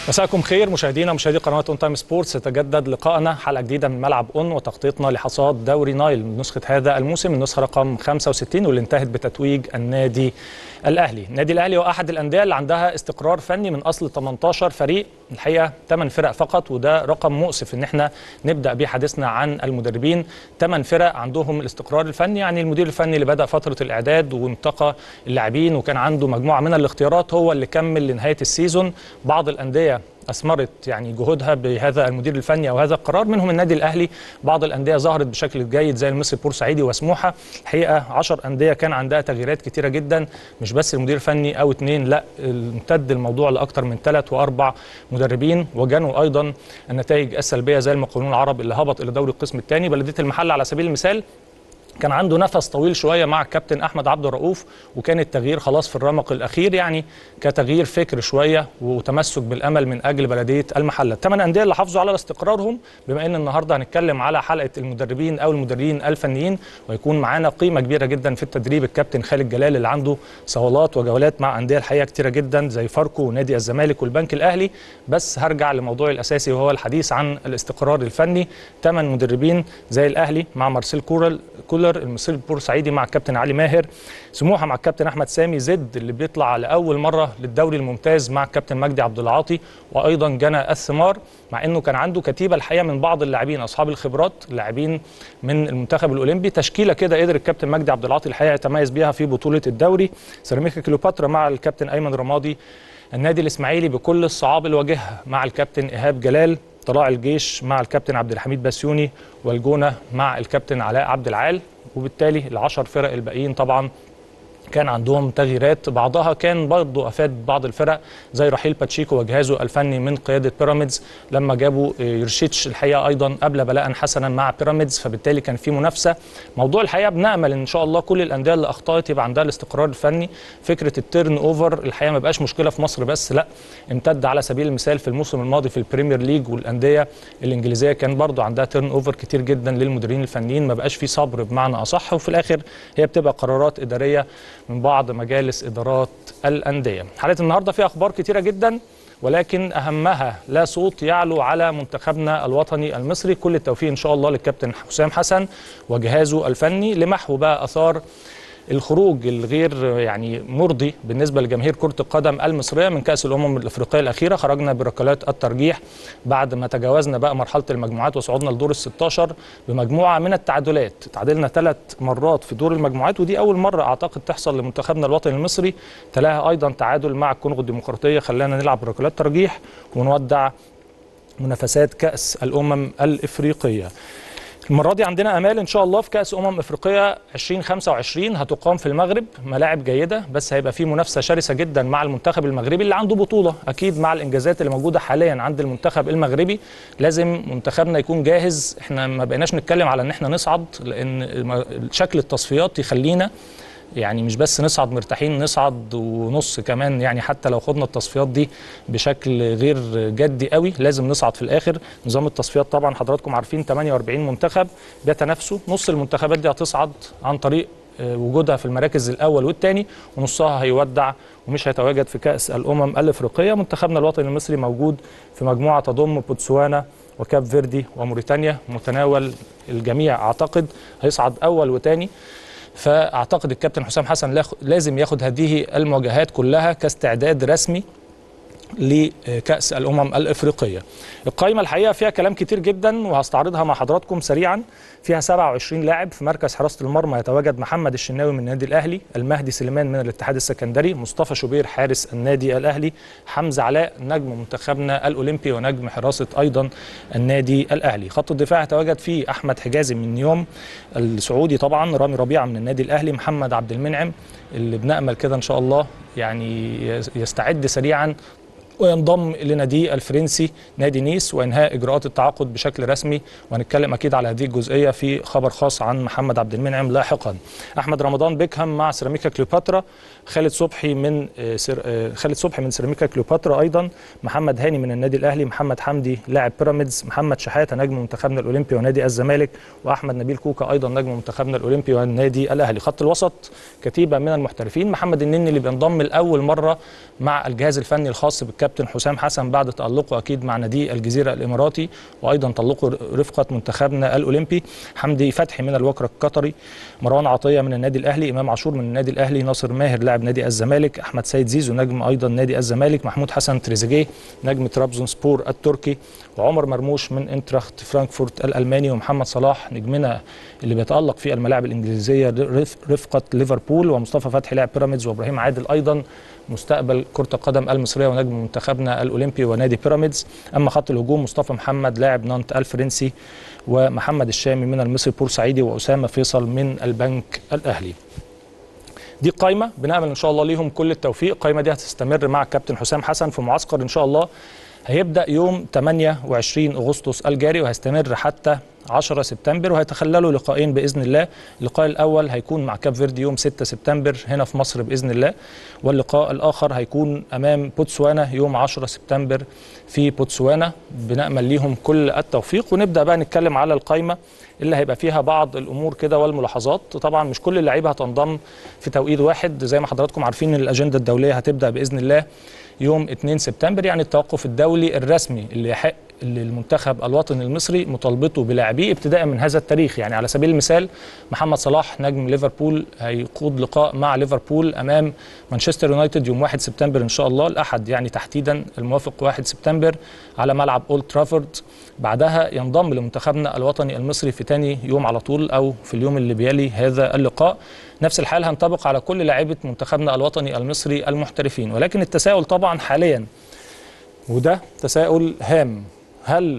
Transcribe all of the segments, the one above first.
مساءكم خير مشاهدينا مشاهدي قناه اون تايم سبورتس يتجدد لقائنا حلقه جديده من ملعب اون وتغطيتنا لحصاد دوري نايل من نسخه هذا الموسم النسخه رقم 65 واللي انتهت بتتويج النادي الاهلي النادي الاهلي هو احد الانديه اللي عندها استقرار فني من اصل 18 فريق الحقيقه 8 فرق فقط وده رقم مؤسف ان احنا نبدا بيه حديثنا عن المدربين 8 فرق عندهم الاستقرار الفني يعني المدير الفني اللي بدا فتره الاعداد وانتقى اللاعبين وكان عنده مجموعه من الاختيارات هو اللي كمل لنهايه السيزون بعض الانديه اثمرت يعني جهودها بهذا المدير الفني او هذا القرار منهم النادي الاهلي بعض الانديه ظهرت بشكل جيد زي المصري البورسعيدي وسموحه الحقيقه 10 انديه كان عندها تغييرات كتيره جدا مش بس المدير الفني او اثنين لا امتد الموضوع لاكثر من ثلاث واربع مدربين وجنوا ايضا النتائج السلبيه زي المقاولون العرب اللي هبط الى دوري القسم الثاني بلديه المحله على سبيل المثال كان عنده نفس طويل شويه مع الكابتن احمد عبد الرؤوف وكان التغيير خلاص في الرمق الاخير يعني كتغيير فكر شويه وتمسك بالامل من اجل بلديه المحله الثمان انديه اللي حافظوا على استقرارهم بما ان النهارده هنتكلم على حلقه المدربين او المدربين الفنيين ويكون معانا قيمه كبيره جدا في التدريب الكابتن خالد جلال اللي عنده صولات وجولات مع انديه الحقيقه كتيره جدا زي فاركو ونادي الزمالك والبنك الاهلي بس هرجع لموضوعي الاساسي وهو الحديث عن الاستقرار الفني ثمان مدربين زي الاهلي مع مارسيل كورل كولر المصري البورسعيدي مع الكابتن علي ماهر سموحه مع الكابتن احمد سامي زد اللي بيطلع لاول مره للدوري الممتاز مع الكابتن مجدي عبد العاطي وايضا جنى الثمار مع انه كان عنده كتيبه الحقيقه من بعض اللاعبين اصحاب الخبرات اللاعبين من المنتخب الاولمبي تشكيله كده قدر الكابتن مجدي عبد العاطي الحقيقه يتميز بيها في بطوله الدوري سيراميكا كليوباترا مع الكابتن ايمن رمادي النادي الاسماعيلي بكل الصعاب اللي واجهها مع الكابتن ايهاب جلال طلائع الجيش مع الكابتن عبد الحميد بسيوني والجونه مع الكابتن علاء عبد العال وبالتالي العشر فرق الباقيين طبعا كان عندهم تغييرات بعضها كان برضه افاد بعض الفرق زي رحيل باتشيكو وجهازه الفني من قياده بيراميدز لما جابوا يرشيتش الحقيقه ايضا قبل بلاء حسنا مع بيراميدز فبالتالي كان في منافسه موضوع الحقيقه بنامل ان شاء الله كل الانديه اللي اخطات يبقى عندها الاستقرار الفني فكره التيرن اوفر الحقيقه ما بقاش مشكله في مصر بس لا امتد على سبيل المثال في الموسم الماضي في البريمير ليج والانديه الانجليزيه كان برضه عندها تيرن اوفر كتير جدا للمديرين الفنيين ما بقاش في صبر بمعنى اصح وفي الاخر هي بتبقى قرارات اداريه من بعض مجالس ادارات الانديه. حلقه النهارده فيها اخبار كتيره جدا ولكن اهمها لا صوت يعلو على منتخبنا الوطني المصري، كل التوفيق ان شاء الله للكابتن حسام حسن وجهازه الفني لمحو بقى اثار الخروج الغير يعني مرضي بالنسبه لجماهير كره القدم المصريه من كاس الامم الافريقيه الاخيره خرجنا بركلات الترجيح بعد ما تجاوزنا بقى مرحله المجموعات وصعدنا لدور ال 16 بمجموعه من التعادلات تعادلنا ثلاث مرات في دور المجموعات ودي اول مره اعتقد تحصل لمنتخبنا الوطني المصري تلاها ايضا تعادل مع الكونغو الديمقراطيه خلانا نلعب بركلات ترجيح ونودع منافسات كاس الامم الافريقيه المره دي عندنا امال ان شاء الله في كاس امم افريقيا 2025 هتقام في المغرب ملاعب جيده بس هيبقى في منافسه شرسه جدا مع المنتخب المغربي اللي عنده بطوله اكيد مع الانجازات اللي موجوده حاليا عند المنتخب المغربي لازم منتخبنا يكون جاهز احنا ما بقيناش نتكلم على ان احنا نصعد لان شكل التصفيات يخلينا يعني مش بس نصعد مرتاحين نصعد ونص كمان يعني حتى لو خدنا التصفيات دي بشكل غير جدي قوي لازم نصعد في الاخر نظام التصفيات طبعا حضراتكم عارفين 48 منتخب بيتنافسوا نص المنتخبات دي هتصعد عن طريق وجودها في المراكز الاول والثاني ونصها هيودع ومش هيتواجد في كاس الامم الافريقيه منتخبنا الوطني المصري موجود في مجموعه تضم بوتسوانا وكاب فيردي وموريتانيا متناول الجميع اعتقد هيصعد اول وثاني فاعتقد الكابتن حسام حسن لازم ياخد هذه المواجهات كلها كاستعداد رسمي لكأس الأمم الإفريقية القائمة الحقيقة فيها كلام كتير جدا وهستعرضها مع حضراتكم سريعا فيها 27 لاعب في مركز حراسة المرمى يتواجد محمد الشناوي من النادي الأهلي المهدي سليمان من الاتحاد السكندري مصطفى شوبير حارس النادي الأهلي حمزة علاء نجم منتخبنا الأولمبي ونجم حراسة أيضا النادي الأهلي خط الدفاع يتواجد فيه أحمد حجازي من نيوم السعودي طبعا رامي ربيعة من النادي الأهلي محمد عبد المنعم اللي بنأمل كده إن شاء الله يعني يستعد سريعا وينضم لناديه الفرنسي نادي نيس وانهاء اجراءات التعاقد بشكل رسمي وهنتكلم اكيد على هذه الجزئيه في خبر خاص عن محمد عبد المنعم لاحقا. احمد رمضان بيكهام مع سيراميكا كليوباترا، خالد صبحي من خالد صبحي من سيراميكا كليوباترا ايضا، محمد هاني من النادي الاهلي، محمد حمدي لاعب بيراميدز، محمد شحاته نجم منتخبنا الاولمبي ونادي الزمالك، واحمد نبيل كوكا ايضا نجم منتخبنا الاولمبي والنادي الاهلي. خط الوسط كتيبه من المحترفين، محمد النني اللي بينضم لاول مره مع الجهاز الفني الخاص بالكابتن الكابتن حسام حسن بعد تألقه أكيد مع نادي الجزيرة الإماراتي وأيضا تألقه رفقة منتخبنا الأولمبي حمدي فتحي من الوكر القطري مروان عطية من النادي الأهلي إمام عاشور من النادي الأهلي ناصر ماهر لاعب نادي الزمالك أحمد سيد زيزو نجم أيضا نادي الزمالك محمود حسن تريزيجيه نجم ترابزون سبور التركي وعمر مرموش من انتراخت فرانكفورت الألماني ومحمد صلاح نجمنا اللي بيتألق في الملاعب الإنجليزية رفقة ليفربول ومصطفى فتحي لاعب بيراميدز وإبراهيم عادل أيضا مستقبل كرة القدم المصرية ونجم منتخبنا الأولمبي ونادي بيراميدز أما خط الهجوم مصطفى محمد لاعب نانت الفرنسي ومحمد الشامي من المصري بورسعيدي وأسامة فيصل من البنك الأهلي دي قائمة بنأمل إن شاء الله ليهم كل التوفيق القائمة دي هتستمر مع الكابتن حسام حسن في معسكر إن شاء الله هيبدأ يوم 28 أغسطس الجاري وهيستمر حتى 10 سبتمبر وهيتخللوا لقاءين باذن الله، اللقاء الاول هيكون مع كاب فيردي يوم 6 سبتمبر هنا في مصر باذن الله، واللقاء الاخر هيكون امام بوتسوانا يوم 10 سبتمبر في بوتسوانا، بنامل ليهم كل التوفيق ونبدا بقى نتكلم على القائمه اللي هيبقى فيها بعض الامور كده والملاحظات، طبعا مش كل اللعيبه هتنضم في توقيت واحد زي ما حضراتكم عارفين ان الاجنده الدوليه هتبدا باذن الله يوم 2 سبتمبر يعني التوقف الدولي الرسمي اللي يحق للمنتخب الوطني المصري مطالبته بلاعبيه ابتداء من هذا التاريخ يعني على سبيل المثال محمد صلاح نجم ليفربول هيقود لقاء مع ليفربول امام مانشستر يونايتد يوم 1 سبتمبر ان شاء الله الاحد يعني تحديدا الموافق 1 سبتمبر على ملعب اولد ترافورد بعدها ينضم لمنتخبنا الوطني المصري في تاني يوم على طول او في اليوم اللي بيلي هذا اللقاء نفس الحال هينطبق على كل لاعيبه منتخبنا الوطني المصري المحترفين ولكن التساؤل طبعا حاليا وده تساؤل هام هل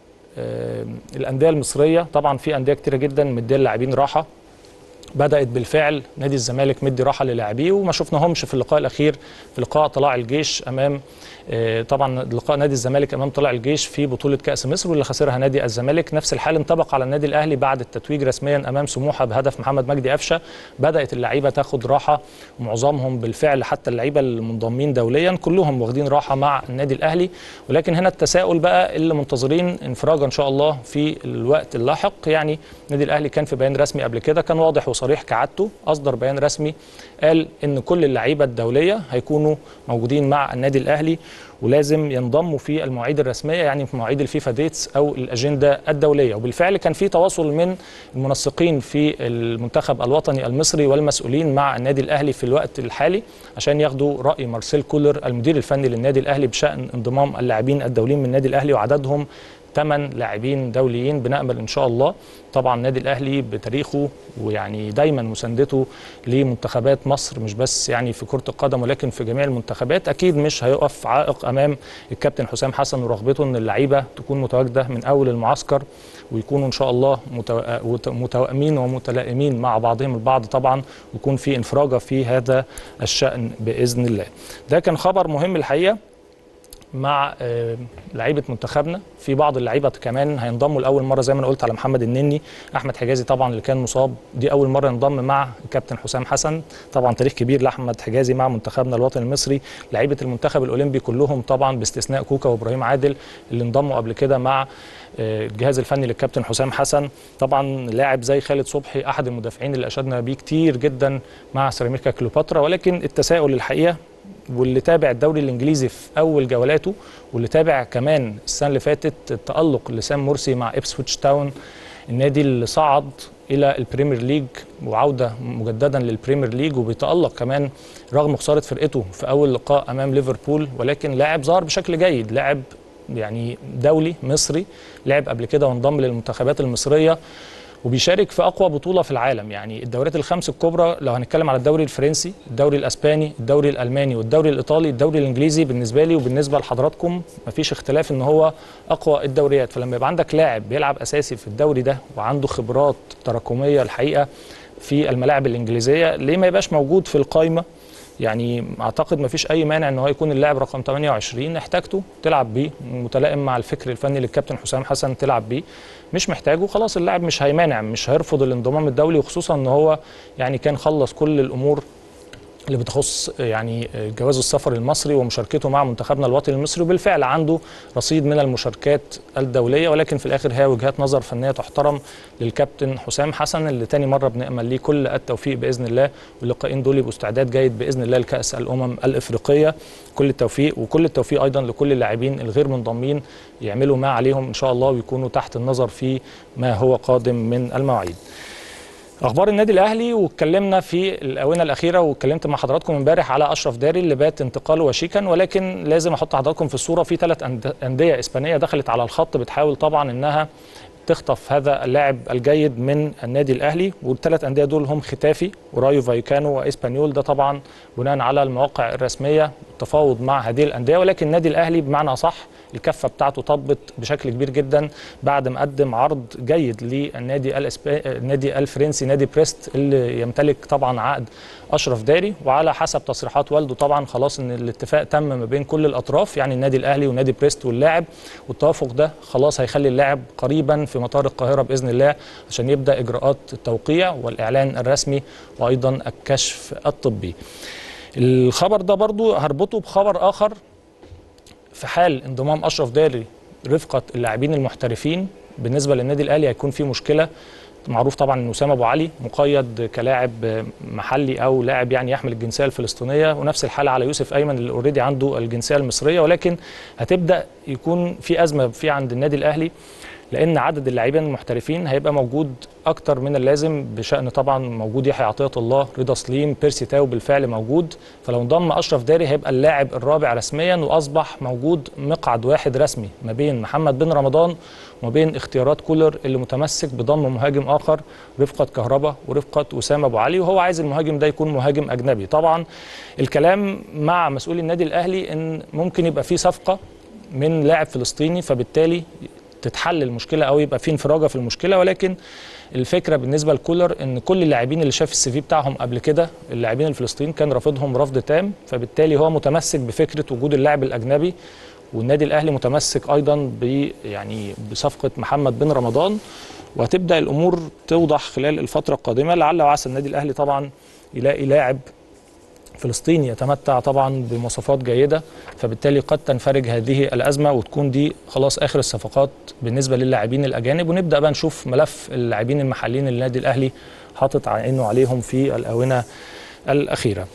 آه الانديه المصريه طبعا في انديه كتيره جدا مديه اللاعبين راحه بدات بالفعل نادي الزمالك مدي راحه للاعبيه وما شفناهمش في اللقاء الاخير في لقاء طلائع الجيش امام آه طبعا لقاء نادي الزمالك امام طلائع الجيش في بطوله كاس مصر واللي خسرها نادي الزمالك نفس الحال انطبق على النادي الاهلي بعد التتويج رسميا امام سموحه بهدف محمد مجدي قفشه بدات اللعيبه تاخد راحه ومعظمهم بالفعل حتى اللعيبه المنضمين دوليا كلهم واخدين راحه مع النادي الاهلي ولكن هنا التساؤل بقى اللي منتظرين انفراجه ان شاء الله في الوقت اللاحق يعني النادي الاهلي كان في بيان رسمي قبل كده كان واضح وصريح كعادته اصدر بيان رسمي قال ان كل اللعيبه الدوليه هيكونوا موجودين مع النادي الاهلي ولازم ينضموا في المواعيد الرسميه يعني في مواعيد الفيفا ديتس او الاجنده الدوليه وبالفعل كان في تواصل من المنسقين في المنتخب الوطني المصري والمسؤولين مع النادي الاهلي في الوقت الحالي عشان ياخدوا راي مارسيل كولر المدير الفني للنادي الاهلي بشان انضمام اللاعبين الدوليين من النادي الاهلي وعددهم ثمان لاعبين دوليين بنامل ان شاء الله طبعا النادي الاهلي بتاريخه ويعني دايما مساندته لمنتخبات مصر مش بس يعني في كره القدم ولكن في جميع المنتخبات اكيد مش هيقف عائق امام الكابتن حسام حسن ورغبته ان اللعيبه تكون متواجده من اول المعسكر ويكونوا ان شاء الله متوائمين ومتلائمين مع بعضهم البعض طبعا ويكون في انفراجه في هذا الشان باذن الله ده كان خبر مهم الحقيقه مع لعيبه منتخبنا في بعض اللعيبه كمان هينضموا لاول مره زي ما انا قلت على محمد النني احمد حجازي طبعا اللي كان مصاب دي اول مره ينضم مع الكابتن حسام حسن طبعا تاريخ كبير لاحمد حجازي مع منتخبنا الوطني المصري لعيبه المنتخب الاولمبي كلهم طبعا باستثناء كوكا وابراهيم عادل اللي انضموا قبل كده مع الجهاز الفني للكابتن حسام حسن طبعا لاعب زي خالد صبحي احد المدافعين اللي اشدنا بيه كتير جدا مع سيراميكا كليوباترا ولكن التساؤل الحقيقه واللي تابع الدوري الانجليزي في اول جولاته واللي تابع كمان السنه اللي فاتت التالق لسام مرسي مع ابسويتش تاون النادي اللي صعد الى البريمير ليج وعوده مجددا للبريمير ليج وبيتالق كمان رغم خساره فرقته في اول لقاء امام ليفربول ولكن لاعب ظهر بشكل جيد لاعب يعني دولي مصري لعب قبل كده وانضم للمنتخبات المصريه وبيشارك في اقوى بطوله في العالم يعني الدوريات الخمس الكبرى لو هنتكلم على الدوري الفرنسي الدوري الاسباني الدوري الالماني والدوري الايطالي الدوري الانجليزي بالنسبه لي وبالنسبه لحضراتكم مفيش اختلاف ان هو اقوى الدوريات فلما يبقى عندك لاعب بيلعب اساسي في الدوري ده وعنده خبرات تراكميه الحقيقه في الملاعب الانجليزيه ليه ما يبقاش موجود في القائمه يعني اعتقد ما فيش اي مانع ان هو يكون اللاعب رقم 28 احتاجته تلعب بيه متلائم مع الفكر الفني للكابتن حسام حسن تلعب بيه مش محتاجه خلاص اللاعب مش هيمانع مش هيرفض الانضمام الدولي وخصوصا ان هو يعني كان خلص كل الامور اللي بتخص يعني جواز السفر المصري ومشاركته مع منتخبنا الوطني المصري وبالفعل عنده رصيد من المشاركات الدوليه ولكن في الاخر هي وجهات نظر فنيه تحترم للكابتن حسام حسن اللي تاني مره بنامل ليه كل التوفيق باذن الله واللقاءين دول يبقوا استعداد جيد باذن الله لكاس الامم الافريقيه كل التوفيق وكل التوفيق ايضا لكل اللاعبين الغير منضمين يعملوا ما عليهم ان شاء الله ويكونوا تحت النظر في ما هو قادم من المواعيد اخبار النادي الاهلي واتكلمنا في الاونه الاخيره واتكلمت مع حضراتكم امبارح على اشرف داري اللي بات انتقاله وشيكا ولكن لازم احط حضراتكم في الصوره في ثلاث انديه اسبانيه دخلت على الخط بتحاول طبعا انها تخطف هذا اللاعب الجيد من النادي الاهلي والثلاث انديه دول هم ختافي ورايو فايكانو واسبانيول ده طبعا بناء على المواقع الرسميه التفاوض مع هذه الانديه ولكن النادي الاهلي بمعنى صح الكفه بتاعته طبت بشكل كبير جدا بعد ما قدم عرض جيد للنادي الاسباني النادي الفرنسي نادي بريست اللي يمتلك طبعا عقد اشرف داري وعلى حسب تصريحات والده طبعا خلاص ان الاتفاق تم ما بين كل الاطراف يعني النادي الاهلي ونادي بريست واللاعب والتوافق ده خلاص هيخلي اللاعب قريبا في مطار القاهره باذن الله عشان يبدا اجراءات التوقيع والاعلان الرسمي وايضا الكشف الطبي. الخبر ده برضو هربطه بخبر اخر في حال انضمام اشرف داري رفقه اللاعبين المحترفين بالنسبه للنادي الاهلي هيكون في مشكله معروف طبعا ان اسامه ابو علي مقيد كلاعب محلي او لاعب يعني يحمل الجنسيه الفلسطينيه ونفس الحاله على يوسف ايمن اللي اوريدي عنده الجنسيه المصريه ولكن هتبدا يكون في ازمه في عند النادي الاهلي لان عدد اللاعبين المحترفين هيبقى موجود اكتر من اللازم بشان طبعا موجود يحيى عطيه الله رضا سليم بيرسي تاو بالفعل موجود فلو انضم اشرف داري هيبقى اللاعب الرابع رسميا واصبح موجود مقعد واحد رسمي ما بين محمد بن رمضان وما بين اختيارات كولر اللي متمسك بضم مهاجم اخر رفقه كهربا ورفقه اسامه ابو علي وهو عايز المهاجم ده يكون مهاجم اجنبي طبعا الكلام مع مسؤولي النادي الاهلي ان ممكن يبقى في صفقه من لاعب فلسطيني فبالتالي تتحل المشكله او يبقى في انفراجه في المشكله ولكن الفكره بالنسبه لكولر ان كل اللاعبين اللي شاف السي في بتاعهم قبل كده اللاعبين الفلسطينيين كان رافضهم رفض تام فبالتالي هو متمسك بفكره وجود اللاعب الاجنبي والنادي الاهلي متمسك ايضا ب يعني بصفقه محمد بن رمضان وهتبدا الامور توضح خلال الفتره القادمه لعل وعسى النادي الاهلي طبعا يلاقي لاعب فلسطيني يتمتع طبعا بمواصفات جيده فبالتالي قد تنفرج هذه الازمه وتكون دي خلاص اخر الصفقات بالنسبه للاعبين الاجانب ونبدا بقى نشوف ملف اللاعبين المحليين اللي النادي الاهلي حاطط عينه عليهم في الاونه الاخيره.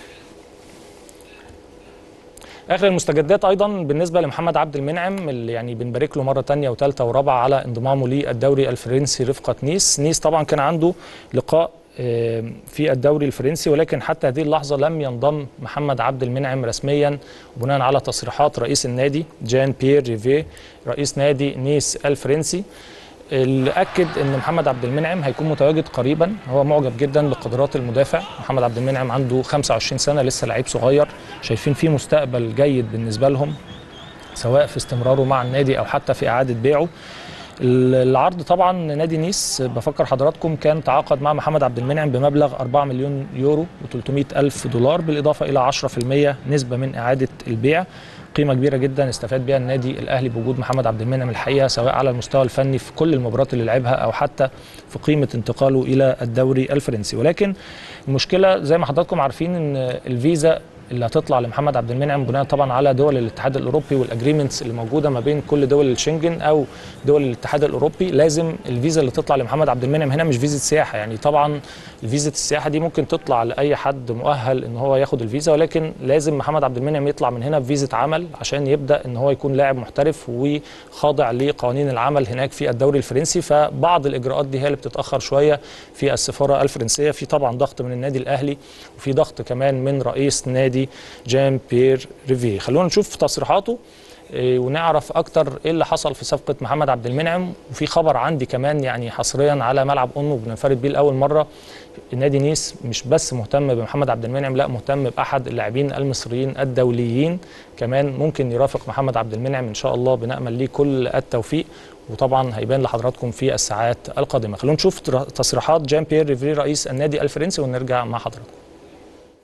اخر المستجدات ايضا بالنسبه لمحمد عبد المنعم اللي يعني بنبارك له مره ثانيه وثالثه ورابعه على انضمامه للدوري الفرنسي رفقه نيس، نيس طبعا كان عنده لقاء في الدوري الفرنسي ولكن حتى هذه اللحظه لم ينضم محمد عبد المنعم رسميا بناء على تصريحات رئيس النادي جان بيير ريفي رئيس نادي نيس الفرنسي اللي اكد ان محمد عبد المنعم هيكون متواجد قريبا هو معجب جدا بقدرات المدافع محمد عبد المنعم عنده 25 سنه لسه لعيب صغير شايفين فيه مستقبل جيد بالنسبه لهم سواء في استمراره مع النادي او حتى في اعاده بيعه العرض طبعا نادي نيس بفكر حضراتكم كان تعاقد مع محمد عبد المنعم بمبلغ 4 مليون يورو و300 الف دولار بالاضافه الى 10% نسبه من اعاده البيع قيمه كبيره جدا استفاد بها النادي الاهلي بوجود محمد عبد المنعم الحقيقه سواء على المستوى الفني في كل المباريات اللي لعبها او حتى في قيمه انتقاله الى الدوري الفرنسي ولكن المشكله زي ما حضراتكم عارفين ان الفيزا اللي هتطلع لمحمد عبد المنعم بناء طبعا على دول الاتحاد الاوروبي والاجريمنتس اللي موجوده ما بين كل دول الشنجن او دول الاتحاد الاوروبي لازم الفيزا اللي تطلع لمحمد عبد المنعم هنا مش فيزا سياحه يعني طبعا فيزا السياحه دي ممكن تطلع لاي حد مؤهل ان هو ياخد الفيزا ولكن لازم محمد عبد المنعم يطلع من هنا بفيزا عمل عشان يبدا ان هو يكون لاعب محترف وخاضع لقوانين العمل هناك في الدوري الفرنسي فبعض الاجراءات دي هي اللي بتتاخر شويه في السفاره الفرنسيه في طبعا ضغط من النادي الاهلي وفي ضغط كمان من رئيس نادي جان بيير ريفي خلونا نشوف تصريحاته ونعرف اكتر ايه اللي حصل في صفقه محمد عبد المنعم وفي خبر عندي كمان يعني حصريا على ملعب اونو بننفرد بيه لاول مره نادي نيس مش بس مهتم بمحمد عبد المنعم لا مهتم باحد اللاعبين المصريين الدوليين كمان ممكن يرافق محمد عبد المنعم ان شاء الله بنامل ليه كل التوفيق وطبعا هيبان لحضراتكم في الساعات القادمه خلونا نشوف تصريحات جان بيير ريفري رئيس النادي الفرنسي ونرجع مع حضراتكم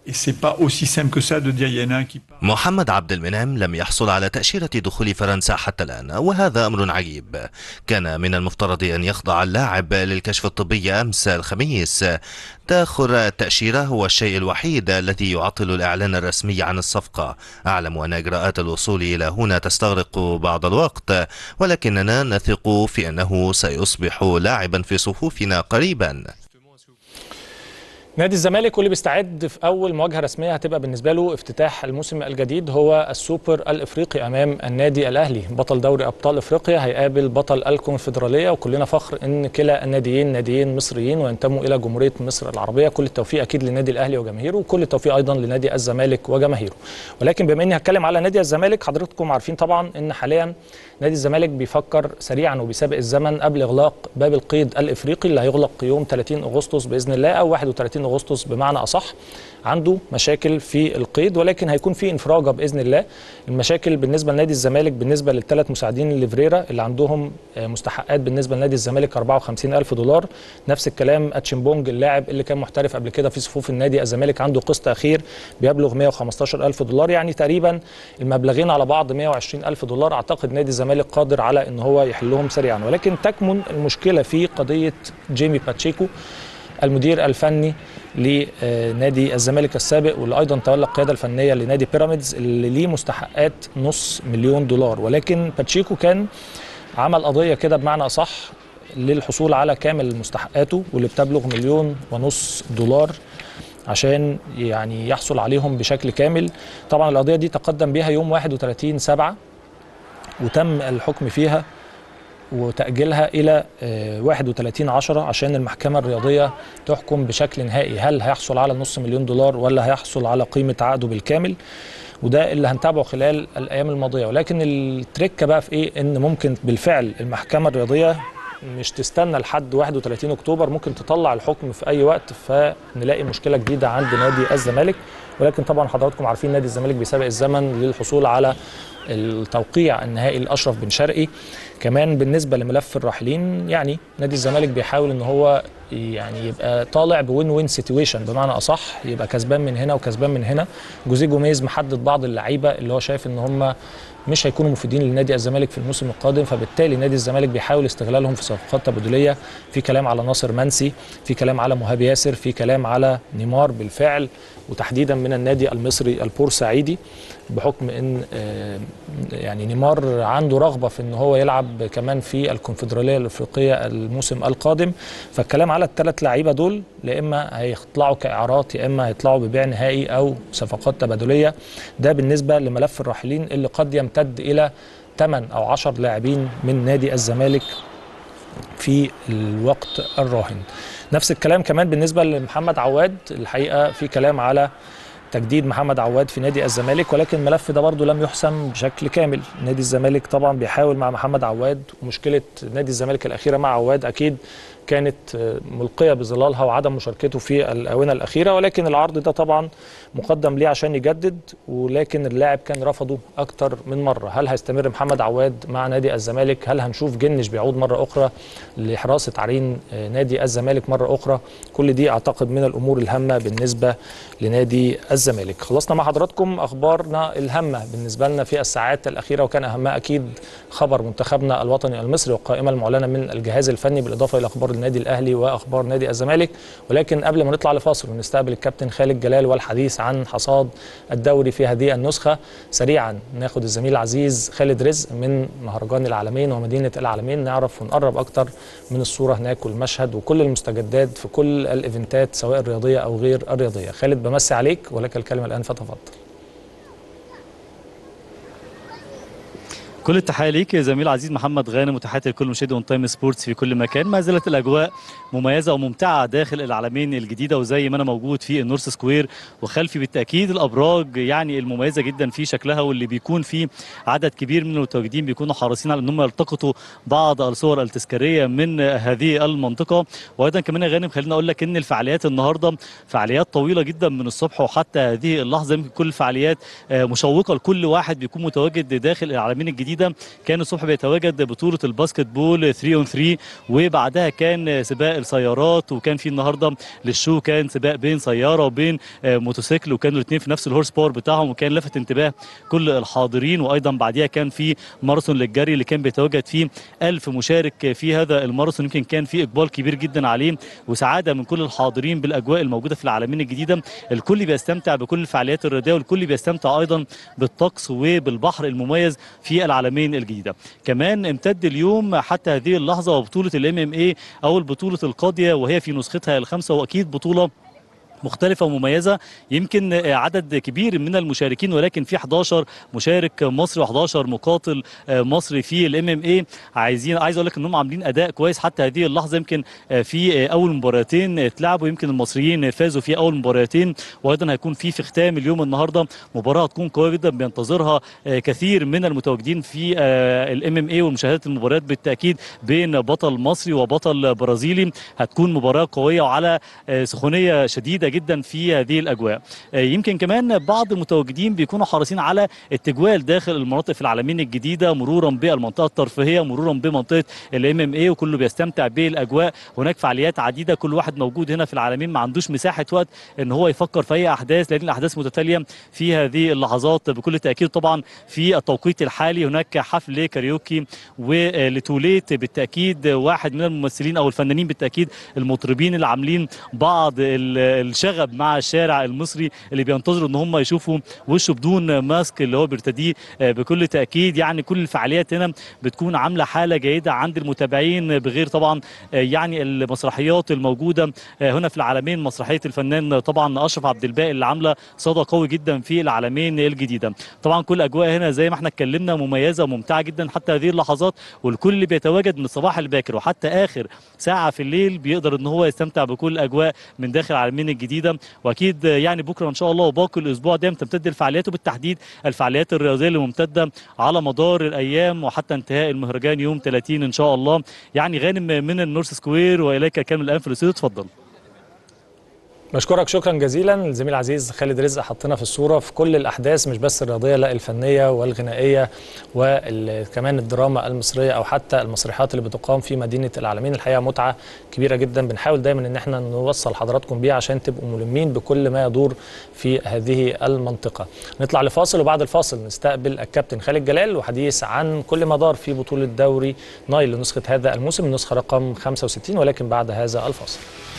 Et c'est pas aussi simple que ça de dire il y en a un qui part. محمد عبد المنعم لم يحصل على تأشيرة دخول فرنسا حتى الآن وهذا أمر عجيب كان من المفترض أن يخضع اللاعب للكشف الطبي أمس الخميس تأخر التأشيرة هو الشيء الوحيد الذي يعطل الإعلان الرسمي عن الصفقة أعلم أن إجراءات الوصول إلى هنا تستغرق بعض الوقت ولكننا نثق في أنه سيصبح لاعبا في صفوفنا قريبا نادي الزمالك واللي بيستعد في اول مواجهه رسميه هتبقى بالنسبه له افتتاح الموسم الجديد هو السوبر الافريقي امام النادي الاهلي بطل دوري ابطال افريقيا هيقابل بطل الكونفدراليه وكلنا فخر ان كلا الناديين ناديين مصريين وينتموا الى جمهوريه مصر العربيه كل التوفيق اكيد للنادي الاهلي وجماهيره وكل التوفيق ايضا لنادي الزمالك وجماهيره ولكن بما اني هتكلم على نادي الزمالك حضراتكم عارفين طبعا ان حاليا نادي الزمالك بيفكر سريعا وبيسابق الزمن قبل اغلاق باب القيد الافريقي اللي هيغلق يوم 30 اغسطس باذن الله او 31 اغسطس بمعنى اصح عنده مشاكل في القيد ولكن هيكون في انفراجه باذن الله المشاكل بالنسبه لنادي الزمالك بالنسبه للثلاث مساعدين ليفريرا اللي عندهم مستحقات بالنسبه لنادي الزمالك 54 الف دولار نفس الكلام اتشيمبونج اللاعب اللي كان محترف قبل كده في صفوف النادي الزمالك عنده قسط اخير بيبلغ 115 الف دولار يعني تقريبا المبلغين على بعض 120 الف دولار اعتقد نادي الزمالك قادر على ان هو يحلهم سريعا ولكن تكمن المشكله في قضيه جيمي باتشيكو المدير الفني لنادي الزمالك السابق واللي ايضا تولى القياده الفنيه لنادي بيراميدز اللي ليه مستحقات نص مليون دولار ولكن باتشيكو كان عمل قضيه كده بمعنى اصح للحصول على كامل مستحقاته واللي بتبلغ مليون ونص دولار عشان يعني يحصل عليهم بشكل كامل طبعا القضيه دي تقدم بها يوم 31 7 وتم الحكم فيها وتأجيلها إلى 31 10 عشان المحكمة الرياضية تحكم بشكل نهائي هل هيحصل على نص مليون دولار ولا هيحصل على قيمة عقده بالكامل وده اللي هنتابعه خلال الأيام الماضية ولكن التركة بقى في إيه إن ممكن بالفعل المحكمة الرياضية مش تستنى لحد 31 اكتوبر ممكن تطلع الحكم في اي وقت فنلاقي مشكله جديده عند نادي الزمالك ولكن طبعا حضراتكم عارفين نادي الزمالك بيسابق الزمن للحصول على التوقيع النهائي لاشرف بن شرقي كمان بالنسبه لملف الراحلين يعني نادي الزمالك بيحاول ان هو يعني يبقى طالع بوين وين سيتويشن بمعنى اصح يبقى كسبان من هنا وكسبان من هنا جوزيه جوميز محدد بعض اللعيبه اللي هو شايف ان هم مش هيكونوا مفيدين لنادي الزمالك في الموسم القادم فبالتالي نادي الزمالك بيحاول استغلالهم في صفقات تبادليه في كلام على ناصر منسي في كلام على مهاب ياسر في كلام على نيمار بالفعل وتحديدا من النادي المصري البورسعيدي بحكم ان يعني نيمار عنده رغبه في ان هو يلعب كمان في الكونفدراليه الافريقيه الموسم القادم فالكلام على الثلاث لعيبه دول لا اما هيطلعوا كاعارات يا اما هيطلعوا ببيع نهائي او صفقات تبادليه ده بالنسبه لملف الراحلين اللي قد يمتد الى 8 او 10 لاعبين من نادي الزمالك في الوقت الراهن نفس الكلام كمان بالنسبه لمحمد عواد الحقيقه في كلام على تجديد محمد عواد في نادي الزمالك ولكن الملف ده برضه لم يحسم بشكل كامل نادي الزمالك طبعا بيحاول مع محمد عواد ومشكله نادي الزمالك الاخيره مع عواد اكيد كانت ملقيه بظلالها وعدم مشاركته في الاونه الاخيره ولكن العرض ده طبعا مقدم ليه عشان يجدد ولكن اللاعب كان رفضه اكتر من مره هل هيستمر محمد عواد مع نادي الزمالك هل هنشوف جنش بيعود مره اخرى لحراسه عرين نادي الزمالك مره اخرى كل دي اعتقد من الامور الهامه بالنسبه لنادي الزمالك خلصنا مع حضراتكم اخبارنا الهامه بالنسبه لنا في الساعات الاخيره وكان اهمها اكيد خبر منتخبنا الوطني المصري والقائمه المعلنه من الجهاز الفني بالاضافه الى اخبار النادي الاهلي واخبار نادي الزمالك ولكن قبل ما نطلع لفاصل ونستقبل الكابتن خالد جلال والحديث عن حصاد الدوري في هذه النسخه سريعا ناخد الزميل العزيز خالد رزق من مهرجان العالمين ومدينه العالمين نعرف ونقرب اكتر من الصوره هناك والمشهد وكل المستجدات في كل الايفنتات سواء الرياضيه او غير الرياضيه خالد بمسي عليك ولك الكلمه الان فتفضل كل التحيه ليك يا زميل عزيز محمد غانم وتحياتي لكل مشاهدي اون تايم سبورتس في كل مكان ما زالت الاجواء مميزه وممتعه داخل العالمين الجديده وزي ما انا موجود في النورث سكوير وخلفي بالتاكيد الابراج يعني المميزه جدا في شكلها واللي بيكون فيه عدد كبير من المتواجدين بيكونوا حريصين على انهم يلتقطوا بعض الصور التذكاريه من هذه المنطقه وايضا كمان يا غانم خليني اقول لك ان الفعاليات النهارده فعاليات طويله جدا من الصبح وحتى هذه اللحظه يمكن كل الفعاليات مشوقه لكل واحد بيكون متواجد داخل العالمين الجديده الجديده كان الصبح بيتواجد بطوله الباسكت بول 3 اون 3 وبعدها كان سباق السيارات وكان في النهارده للشو كان سباق بين سياره وبين آه، موتوسيكل وكانوا الاثنين في نفس الهورس باور بتاعهم وكان لفت انتباه كل الحاضرين وايضا بعديها كان في ماراثون للجري اللي كان بيتواجد فيه ألف مشارك في هذا الماراثون يمكن كان في اقبال كبير جدا عليه وسعاده من كل الحاضرين بالاجواء الموجوده في العالمين الجديده الكل بيستمتع بكل الفعاليات الرياضيه والكل بيستمتع ايضا بالطقس وبالبحر المميز في العالمين الجديده كمان امتد اليوم حتى هذه اللحظه وبطوله الام ام اي او البطوله القاضيه وهي في نسختها الخامسه واكيد بطوله مختلفة ومميزة يمكن عدد كبير من المشاركين ولكن في 11 مشارك مصري و11 مقاتل مصري في الام ام اي عايزين عايز اقول لك انهم عاملين اداء كويس حتى هذه اللحظة يمكن في اول مباراتين اتلعبوا يمكن المصريين فازوا في اول مباراتين وايضا هيكون في في ختام اليوم النهارده مباراة هتكون قوية جدا بينتظرها كثير من المتواجدين في الام ام اي ومشاهدة المباريات بالتاكيد بين بطل مصري وبطل برازيلي هتكون مباراة قوية وعلى سخونية شديدة جدا في هذه الاجواء يمكن كمان بعض المتواجدين بيكونوا حريصين على التجوال داخل المناطق في العالمين الجديده مرورا بالمنطقه الترفيهيه مرورا بمنطقه الام ام اي وكله بيستمتع بالاجواء هناك فعاليات عديده كل واحد موجود هنا في العالمين ما عندوش مساحه وقت ان هو يفكر في اي احداث لان الاحداث متتاليه في هذه اللحظات بكل تاكيد طبعا في التوقيت الحالي هناك حفل كاريوكي ولتوليت بالتاكيد واحد من الممثلين او الفنانين بالتاكيد المطربين اللي عاملين بعض الشغب مع الشارع المصري اللي بينتظروا ان هم يشوفوا وشه بدون ماسك اللي هو بيرتديه بكل تاكيد يعني كل الفعاليات هنا بتكون عامله حاله جيده عند المتابعين بغير طبعا يعني المسرحيات الموجوده هنا في العالمين مسرحيه الفنان طبعا اشرف عبد الباقي اللي عامله صدى قوي جدا في العالمين الجديده طبعا كل اجواء هنا زي ما احنا اتكلمنا مميزه وممتعه جدا حتى هذه اللحظات والكل اللي بيتواجد من الصباح الباكر وحتى اخر ساعه في الليل بيقدر ان هو يستمتع بكل الاجواء من داخل العالمين الجديده واكيد يعني بكره ان شاء الله وباقي الاسبوع دايما تمتد الفعاليات وبالتحديد الفعاليات الرياضيه اللي ممتده على مدار الايام وحتى انتهاء المهرجان يوم 30 ان شاء الله يعني غانم من النورث سكوير واليك كامل الان في الاستوديو اتفضل بشكرك شكرا جزيلا الزميل العزيز خالد رزق حطنا في الصوره في كل الاحداث مش بس الرياضيه لا الفنيه والغنائيه وكمان الدراما المصريه او حتى المسرحيات اللي بتقام في مدينه العالمين الحقيقه متعه كبيره جدا بنحاول دايما ان احنا نوصل حضراتكم بيها عشان تبقوا ملمين بكل ما يدور في هذه المنطقه نطلع لفاصل وبعد الفاصل نستقبل الكابتن خالد جلال وحديث عن كل ما دار في بطوله دوري نايل لنسخه هذا الموسم النسخه رقم 65 ولكن بعد هذا الفاصل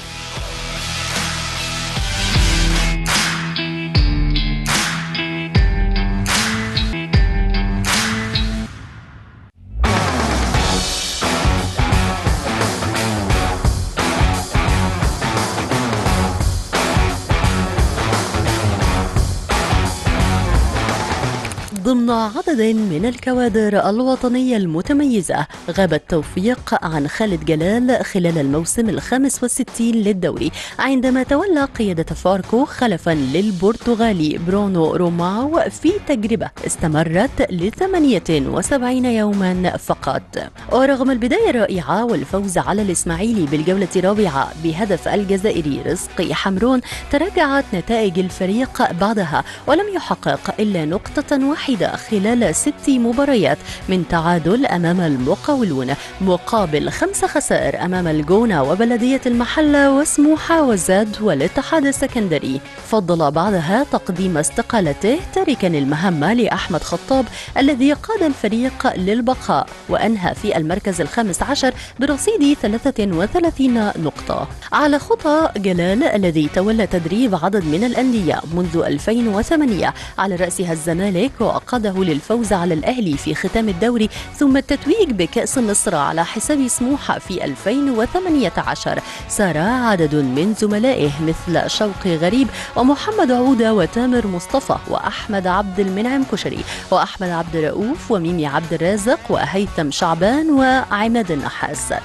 ضمن عدد من الكوادر الوطنية المتميزة غاب التوفيق عن خالد جلال خلال الموسم الخامس والستين للدوري عندما تولى قيادة فاركو خلفا للبرتغالي برونو روماو في تجربة استمرت ل 78 يوما فقط ورغم البداية الرائعة والفوز على الإسماعيلي بالجولة الرابعة بهدف الجزائري رزقي حمرون تراجعت نتائج الفريق بعدها ولم يحقق إلا نقطة واحدة خلال ست مباريات من تعادل أمام المقاولون مقابل خمس خسائر أمام الجونة وبلدية المحلة وسموحة والزاد والاتحاد السكندري فضل بعدها تقديم استقالته تاركا المهمة لأحمد خطاب الذي قاد الفريق للبقاء وأنهى في المركز الخامس عشر برصيد 33 نقطة على خطى جلال الذي تولى تدريب عدد من الأندية منذ 2008 على رأسها الزمالك وقاده للفوز على الأهلي في ختام الدوري ثم التتويج بكأس مصر على حساب سموحة في 2018 سار عدد من زملائه مثل شوقي غريب ومحمد عودة وتامر مصطفى وأحمد عبد المنعم كشري وأحمد عبد الرؤوف وميمي عبد الرازق وهيثم شعبان وعماد النحاس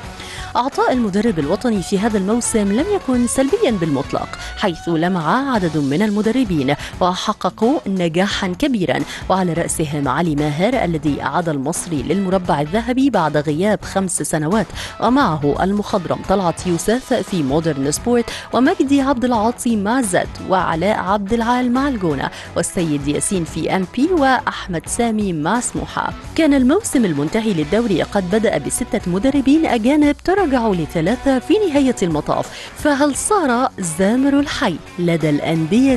عطاء المدرب الوطني في هذا الموسم لم يكن سلبيا بالمطلق حيث لمع عدد من المدربين وحققوا نجاحا كبيرا وعلى رأسهم علي ماهر الذي أعاد المصري للمربع الذهبي بعد غياب خمس سنوات ومعه المخضرم طلعت يوسف في مودرن سبورت ومجدي عبد العاطي مع زد وعلاء عبد العال مع الجونة والسيد ياسين في ام بي وأحمد سامي مع سموحة كان الموسم المنتهي للدوري قد بدأ بستة مدربين أجانب تراجعوا لثلاثة في نهاية المطاف فهل صار زامر الحي لدى الأندية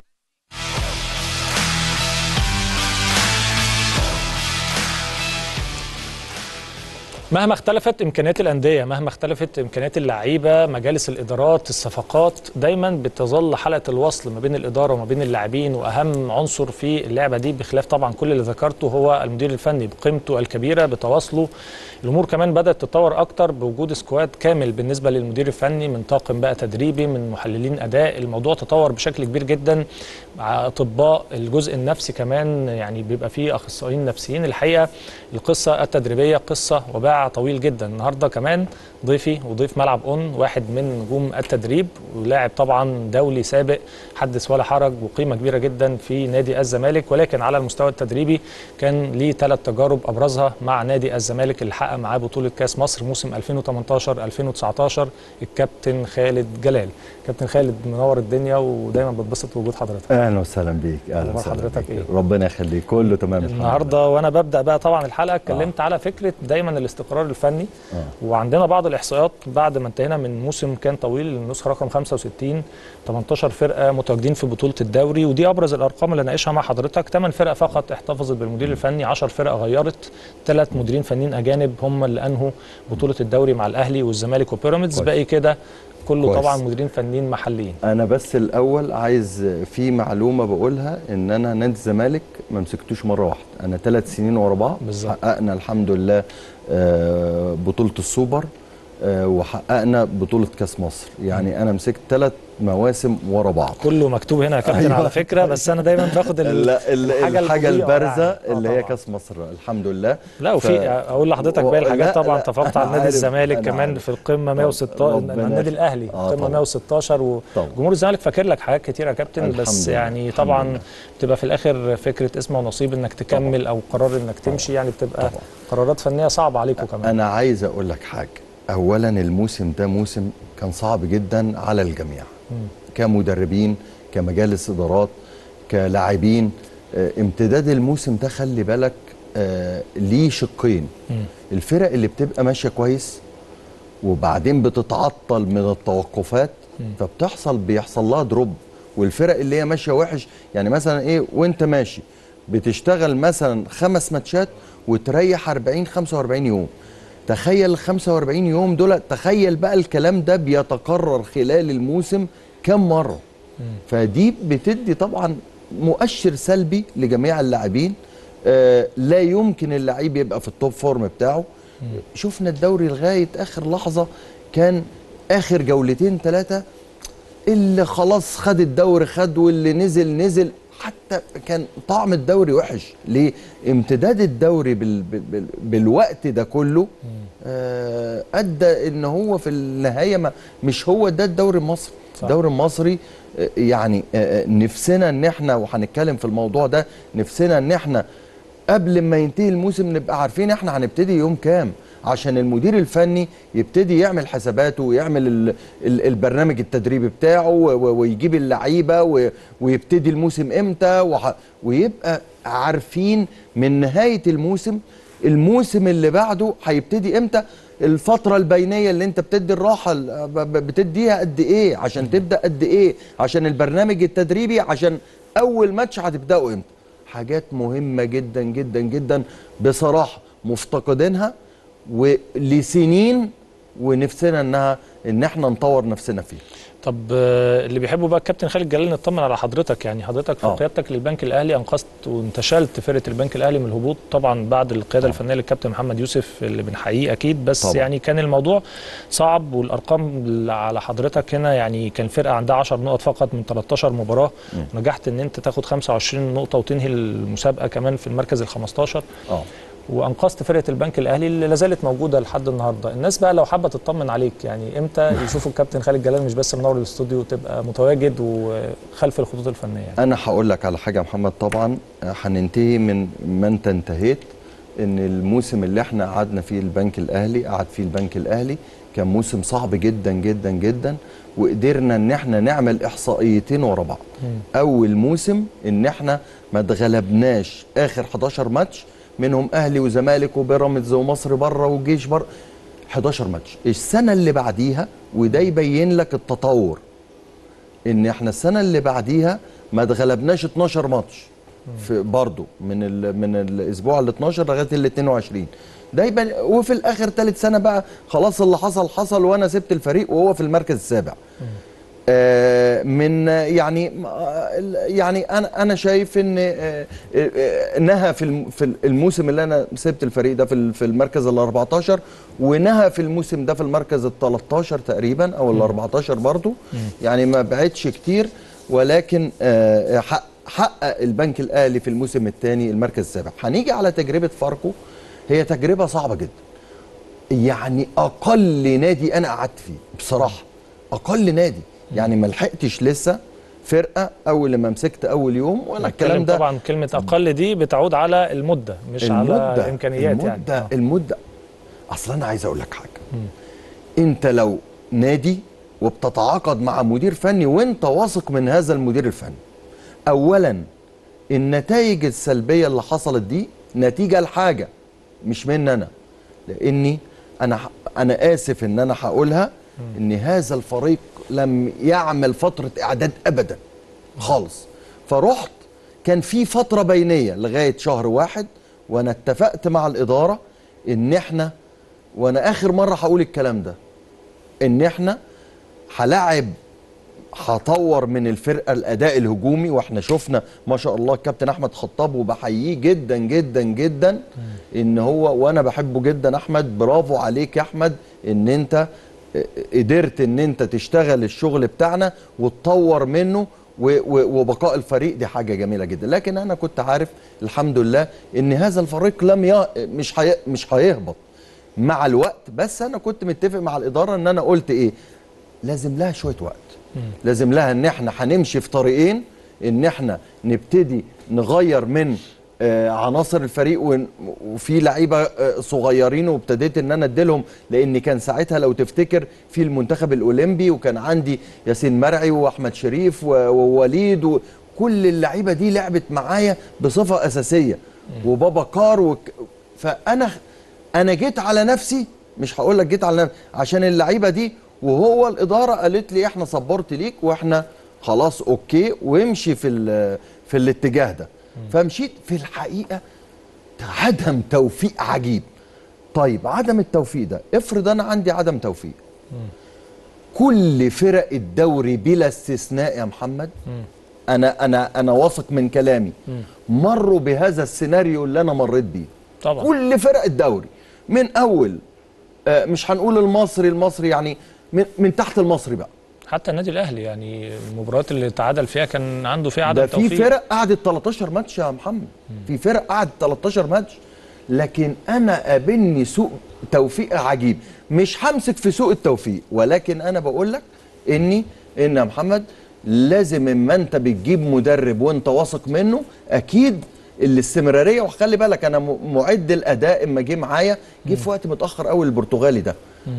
مهما اختلفت امكانيات الانديه مهما اختلفت امكانيات اللعيبه مجالس الادارات الصفقات دايما بتظل حلقه الوصل ما بين الاداره وما بين اللاعبين واهم عنصر في اللعبه دي بخلاف طبعا كل اللي ذكرته هو المدير الفني بقيمته الكبيره بتواصله الامور كمان بدات تتطور اكتر بوجود سكواد كامل بالنسبه للمدير الفني من طاقم بقى تدريبي من محللين اداء الموضوع تطور بشكل كبير جدا مع اطباء الجزء النفسي كمان يعني بيبقى فيه اخصائيين نفسيين الحقيقه القصه التدريبيه قصه وباع طويل جدا النهارده كمان ضيفي وضيف ملعب اون واحد من نجوم التدريب ولاعب طبعا دولي سابق حدث ولا حرج وقيمه كبيره جدا في نادي الزمالك ولكن على المستوى التدريبي كان ليه ثلاث تجارب ابرزها مع نادي الزمالك اللي حقق معاه بطوله كاس مصر موسم 2018 2019 الكابتن خالد جلال كابتن خالد منور الدنيا ودايما بتبسط بوجود حضرتك اهلا وسهلا بيك اهلا أخبار وسهلا حضرتك بيك. إيه؟ ربنا يخليك كله تمام الحمد النهارده وانا ببدا بقى طبعا الحلقه اتكلمت على فكره دايما الاستقرار الفني آه. وعندنا بعض الاحصائيات بعد ما انتهينا من موسم كان طويل النسخه رقم 65 18 فرقه متواجدين في بطوله الدوري ودي ابرز الارقام اللي ناقشها مع حضرتك 8 فرق فقط احتفظت بالمدير الفني 10 فرق غيرت ثلاث مديرين فنيين اجانب هم اللي انهوا بطوله الدوري مع الاهلي والزمالك وبيراميدز كويس. باقي كده كله كويس. طبعا مديرين فنيين محليين انا بس الاول عايز في معلومه بقولها ان انا نادي الزمالك ما مسكتوش مره واحده انا ثلاث سنين ورا بعض بالظبط. حققنا الحمد لله آه، بطوله السوبر آه، وحققنا بطوله كاس مصر يعني انا مسكت ثلاث مواسم ورا بعض كله مكتوب هنا يا كابتن أيوة. على فكره بس انا دايما باخد ال- لا ال- الحاجه المضيئة البارزه يعني. آه اللي هي طبعاً. كاس مصر الحمد لله لا وفي ف- اقول لحضرتك باقي لا، الحاجات طبعا لا، اتفقت على أنا نادي عارف، الزمالك أنا كمان عارف. في القمه 116 ربنا النادي يخليك. الاهلي آه، قمه طبعاً. 116 طبعاً. وجمهور الزمالك فاكر لك حاجات كتيره يا كابتن الحمد بس لله، يعني الحمد طبعا لله. بتبقى في الاخر فكره اسم ونصيب انك تكمل او قرار انك تمشي يعني بتبقى طبعاً. قرارات فنيه صعبه عليكم كمان انا عايز اقول لك حاجه اولا الموسم ده موسم كان صعب جدا على الجميع كمدربين كمجالس ادارات كلاعبين آه، امتداد الموسم ده خلي بالك آه، ليه شقين الفرق اللي بتبقى ماشيه كويس وبعدين بتتعطل من التوقفات فبتحصل بيحصل لها دروب والفرق اللي هي ماشيه وحش يعني مثلا ايه وانت ماشي بتشتغل مثلا خمس ماتشات وتريح 40 45 يوم تخيل ال 45 يوم دول تخيل بقى الكلام ده بيتكرر خلال الموسم كم مره فدي بتدي طبعا مؤشر سلبي لجميع اللاعبين آه لا يمكن اللعيب يبقى في التوب فورم بتاعه شفنا الدوري لغايه اخر لحظه كان اخر جولتين ثلاثه اللي خلاص خد الدوري خد واللي نزل نزل حتى كان طعم الدوري وحش ليه امتداد الدوري بال بال بالوقت ده كله آه ادى ان هو في النهايه ما مش هو ده الدوري المصري صح. الدوري المصري آه، يعني آه، نفسنا ان احنا وهنتكلم في الموضوع ده نفسنا ان احنا قبل ما ينتهي الموسم نبقى عارفين احنا هنبتدي يوم كام عشان المدير الفني يبتدي يعمل حساباته ويعمل ال ال البرنامج التدريبي بتاعه و- و- ويجيب اللعيبه و- ويبتدي الموسم امتى وح- ويبقى عارفين من نهايه الموسم الموسم اللي بعده هيبتدي امتى الفترة البينية اللي انت بتدي الراحة ال- ب- ب- بتديها قد ايه عشان تبدأ قد ايه عشان البرنامج التدريبي عشان اول ماتش هتبدأه امتى حاجات مهمة جدا جدا جدا بصراحة مفتقدينها ولسنين ونفسنا انها ان احنا نطور نفسنا فيه طب آه، اللي بيحبوا بقى الكابتن خالد جلال نطمن على حضرتك يعني حضرتك في آه. قيادتك للبنك الاهلي انقذت وانتشلت فرقه البنك الاهلي من الهبوط طبعا بعد القياده الفنيه للكابتن محمد يوسف اللي بنحييه اكيد بس طبعاً. يعني كان الموضوع صعب والارقام اللي على حضرتك هنا يعني كان فرقه عندها 10 نقط فقط من 13 مباراه نجحت ان انت تاخد 25 نقطه وتنهي المسابقه كمان في المركز ال 15 اه وانقذت فرقه البنك الاهلي اللي لا زالت موجوده لحد النهارده الناس بقى لو حابه تطمن عليك يعني امتى يشوفوا الكابتن خالد جلال مش بس منور الاستوديو تبقى متواجد وخلف الخطوط الفنيه يعني. انا هقول لك على حاجه يا محمد طبعا هننتهي من ما انت انتهيت ان الموسم اللي احنا قعدنا فيه البنك الاهلي قعد فيه البنك الاهلي كان موسم صعب جدا جدا جدا وقدرنا ان احنا نعمل احصائيتين ورا بعض اول موسم ان احنا ما اتغلبناش اخر 11 ماتش منهم اهلي وزمالك وبيراميدز ومصر بره والجيش بره 11 ماتش السنه اللي بعديها وده يبين لك التطور ان احنا السنه اللي بعديها ما اتغلبناش 12 ماتش في برضه من ال من الاسبوع ال 12 لغايه ال 22 ده يبقى وفي الاخر ثالث سنه بقى خلاص اللي حصل حصل وانا سبت الفريق وهو في المركز السابع آه من يعني يعني انا انا شايف ان آه آه نهى في الم- في الموسم اللي انا سبت الفريق ده في ال- في المركز ال 14 ونهى في الموسم ده في المركز ال 13 تقريبا او ال 14 برضو يعني ما بعدش كتير ولكن آه، حق- حقق البنك الاهلي في الموسم الثاني المركز السابع هنيجي على تجربه فاركو هي تجربه صعبه جدا يعني اقل نادي انا قعدت فيه بصراحه اقل نادي يعني ما لحقتش لسه فرقه اول لما مسكت اول يوم وانا الكلام بتكلم ده طبعا كلمه اقل دي بتعود على المده مش على امكانيات المدة يعني آه. المدة اصل انا عايز اقول لك حاجه انت لو نادي وبتتعاقد مع مدير فني وانت واثق من هذا المدير الفني اولا النتائج السلبيه اللي حصلت دي نتيجه لحاجه مش مني انا لاني انا ح- انا اسف ان انا هقولها ان هذا الفريق لم يعمل فتره اعداد ابدا خالص فرحت كان في فتره بينيه لغايه شهر واحد وانا اتفقت مع الاداره ان احنا وانا اخر مره هقول الكلام ده ان احنا هلاعب هطور من الفرقه الاداء الهجومي واحنا شفنا ما شاء الله الكابتن احمد خطاب وبحييه جدا جدا جدا ان هو وانا بحبه جدا احمد برافو عليك يا احمد ان انت قدرت ان انت تشتغل الشغل بتاعنا وتطور منه و- و- وبقاء الفريق دي حاجه جميله جدا لكن انا كنت عارف الحمد لله ان هذا الفريق لم ي... مش هي... مش هيهبط مع الوقت بس انا كنت متفق مع الاداره ان انا قلت ايه لازم لها شويه وقت لازم لها ان احنا هنمشي في طريقين ان احنا نبتدي نغير من آه، عناصر الفريق ون- وفي لعيبه آه، صغيرين وابتديت ان انا اديلهم لان كان ساعتها لو تفتكر في المنتخب الاولمبي وكان عندي ياسين مرعي واحمد شريف و- ووليد وكل اللعيبه دي لعبت معايا بصفه اساسيه وبابا كار وك... فانا انا جيت على نفسي مش هقول لك جيت على نفسي عشان اللعيبه دي وهو الاداره قالت لي احنا صبرت ليك واحنا خلاص اوكي وامشي في ال- في الاتجاه ده فمشيت في الحقيقه عدم توفيق عجيب طيب عدم التوفيق ده افرض انا عندي عدم توفيق كل فرق الدوري بلا استثناء يا محمد انا انا انا واثق من كلامي مروا بهذا السيناريو اللي انا مريت بيه طبعا كل فرق الدوري من اول آه، مش هنقول المصري المصري يعني من, من تحت المصري بقى حتى النادي الاهلي يعني المباريات اللي تعادل فيها كان عنده فيها عدم ده في توفيق فرق قعدت 13 ماتش يا محمد في فرق قعدت 13 ماتش لكن انا قابلني سوء توفيق عجيب مش همسك في سوء التوفيق ولكن انا بقول لك اني ان يا محمد لازم اما انت بتجيب مدرب وانت واثق منه اكيد الاستمراريه وخلي بالك انا م- معد الاداء اما جه معايا جه في وقت متاخر قوي البرتغالي ده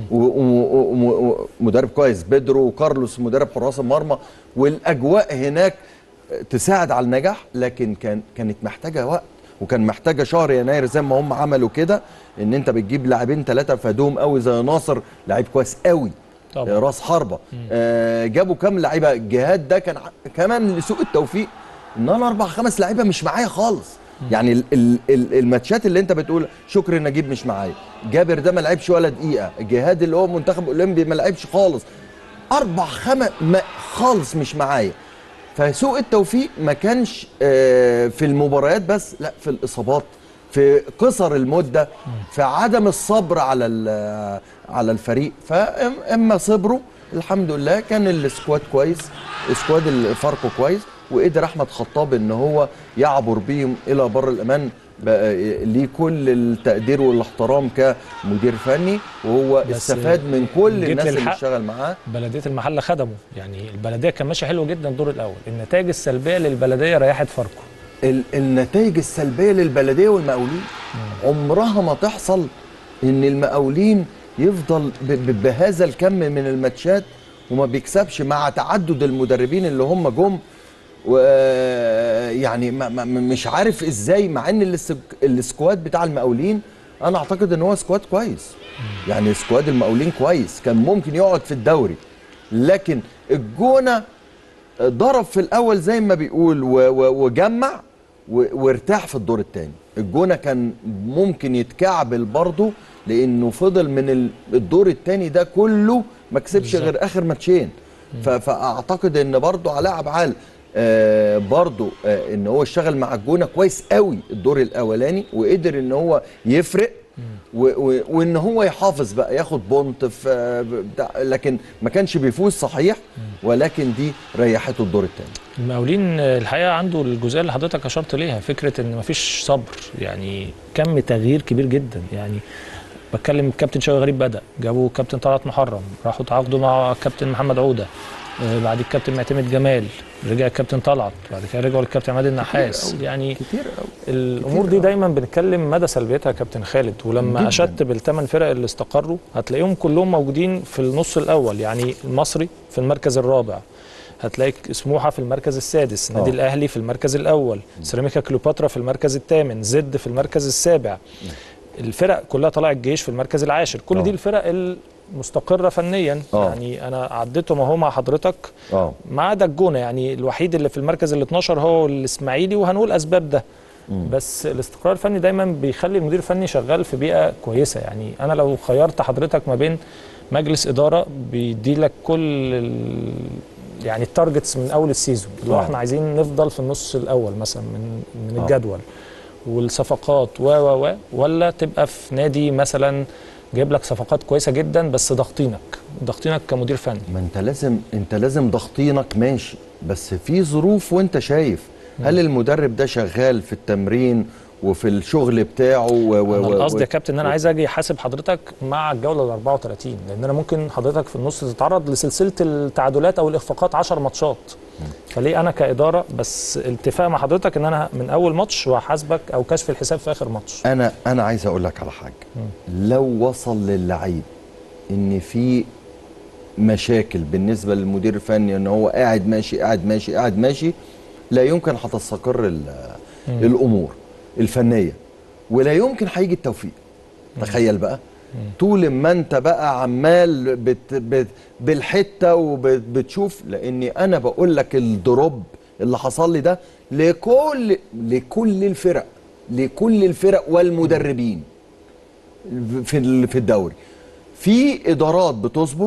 ومدرب كويس بيدرو وكارلوس مدرب حراس المرمى والاجواء هناك تساعد على النجاح لكن كان كانت محتاجه وقت وكان محتاجه شهر يناير زي ما هم عملوا كده ان انت بتجيب لاعبين ثلاثه فادوهم قوي زي ناصر لعيب كويس قوي طبعا. آه، راس حربه آه جابوا كام لعيبه جهاد ده كان ع- كمان لسوء التوفيق ان انا اربع خمس لعيبه مش معايا خالص يعني ال ال ال الماتشات اللي انت بتقول شكري نجيب مش معايا جابر ده ما لعبش ولا دقيقه جهاد اللي هو منتخب اولمبي ما لعبش خالص اربع خمس ما خالص مش معايا فسوء التوفيق ما كانش آه، في المباريات بس لا في الاصابات في قصر المده في عدم الصبر على ال- على الفريق فاما صبروا الحمد لله كان السكواد كويس سكواد الفاركو كويس وقدر احمد خطاب ان هو يعبر بيهم الى بر الامان بقى ليه كل التقدير والاحترام كمدير فني وهو بس استفاد من كل جيت الناس اللي للحق. اشتغل معاه بلديه المحله خدمه يعني البلديه كان ماشي حلو جدا الدور الاول النتائج السلبيه للبلديه ريحت فاركو ال- النتائج السلبيه للبلديه والمقاولين عمرها ما تحصل ان المقاولين يفضل ب- ب- بهذا الكم من الماتشات وما بيكسبش مع تعدد المدربين اللي هم جم ويعني ما ما مش عارف ازاي مع ان السك- السكواد بتاع المقاولين انا اعتقد ان هو سكواد كويس يعني سكواد المقاولين كويس كان ممكن يقعد في الدوري لكن الجونه ضرب في الاول زي ما بيقول و- و- وجمع و- وارتاح في الدور الثاني الجونه كان ممكن يتكعبل برضه لانه فضل من ال- الدور الثاني ده كله ما كسبش غير اخر ماتشين ف- فاعتقد ان برضه علاء عبعال آه برضه آه ان هو اشتغل مع الجونه كويس قوي الدور الاولاني وقدر ان هو يفرق و و وان هو يحافظ بقى ياخد بونت في آه، بتاع لكن ما كانش بيفوز صحيح ولكن دي ريحته الدور الثاني المقاولين آه، الحقيقه عنده الجزئيه اللي حضرتك اشرت ليها فكره ان مفيش صبر يعني كم تغيير كبير جدا يعني بتكلم كابتن شوقي غريب بدا جابوا كابتن طلعت محرم راحوا تعاقدوا مع كابتن محمد عوده آه، بعد الكابتن معتمد جمال رجع الكابتن طلعت بعد كده رجعوا للكابتن عماد النحاس يعني كتير قوي الامور دي دايما بنتكلم مدى سلبيتها يا كابتن خالد ولما جداً. اشدت بالثمان فرق اللي استقروا هتلاقيهم كلهم موجودين في النص الاول يعني المصري في المركز الرابع هتلاقي سموحه في المركز السادس النادي آه. الاهلي في المركز الاول سيراميكا كليوباترا في المركز الثامن زد في المركز السابع الفرق كلها طلع الجيش في المركز العاشر كل آه. دي الفرق المستقره فنيا آه. يعني انا عديتهم اهو مع حضرتك اه ما عدا الجونه يعني الوحيد اللي في المركز ال 12 هو الاسماعيلي وهنقول اسباب ده بس الاستقرار الفني دايما بيخلي المدير الفني شغال في بيئه كويسه يعني انا لو خيرت حضرتك ما بين مجلس اداره بيدي لك كل ال... يعني التارجتس من اول السيزون اللي هو آه. احنا عايزين نفضل في النص الاول مثلا من من آه. الجدول والصفقات و و و ولا تبقى في نادي مثلا جايب لك صفقات كويسه جدا بس ضاغطينك ضاغطينك كمدير فني ما انت لازم انت لازم ضغطينك ماشي بس في ظروف وانت شايف هل المدرب ده شغال في التمرين وفي الشغل بتاعه و و انا و- القصد يا و- كابتن ان انا عايز اجي احاسب حضرتك مع الجوله ال 34 لان انا ممكن حضرتك في النص تتعرض لسلسله التعادلات او الاخفاقات 10 ماتشات فليه انا كاداره بس الاتفاق مع حضرتك ان انا من اول ماتش وهحاسبك او كشف الحساب في اخر ماتش انا انا عايز اقول لك على حاجه لو وصل للعيب ان في مشاكل بالنسبه للمدير الفني ان هو قاعد ماشي قاعد ماشي قاعد ماشي لا يمكن هتستقر ال- الامور الفنيه ولا يمكن هيجي التوفيق تخيل بقى طول ما انت بقى عمال بت بت بالحته وبتشوف لاني انا بقول لك الدروب اللي حصل لي ده لكل لكل الفرق لكل الفرق والمدربين في ال- في الدوري في ادارات بتصبر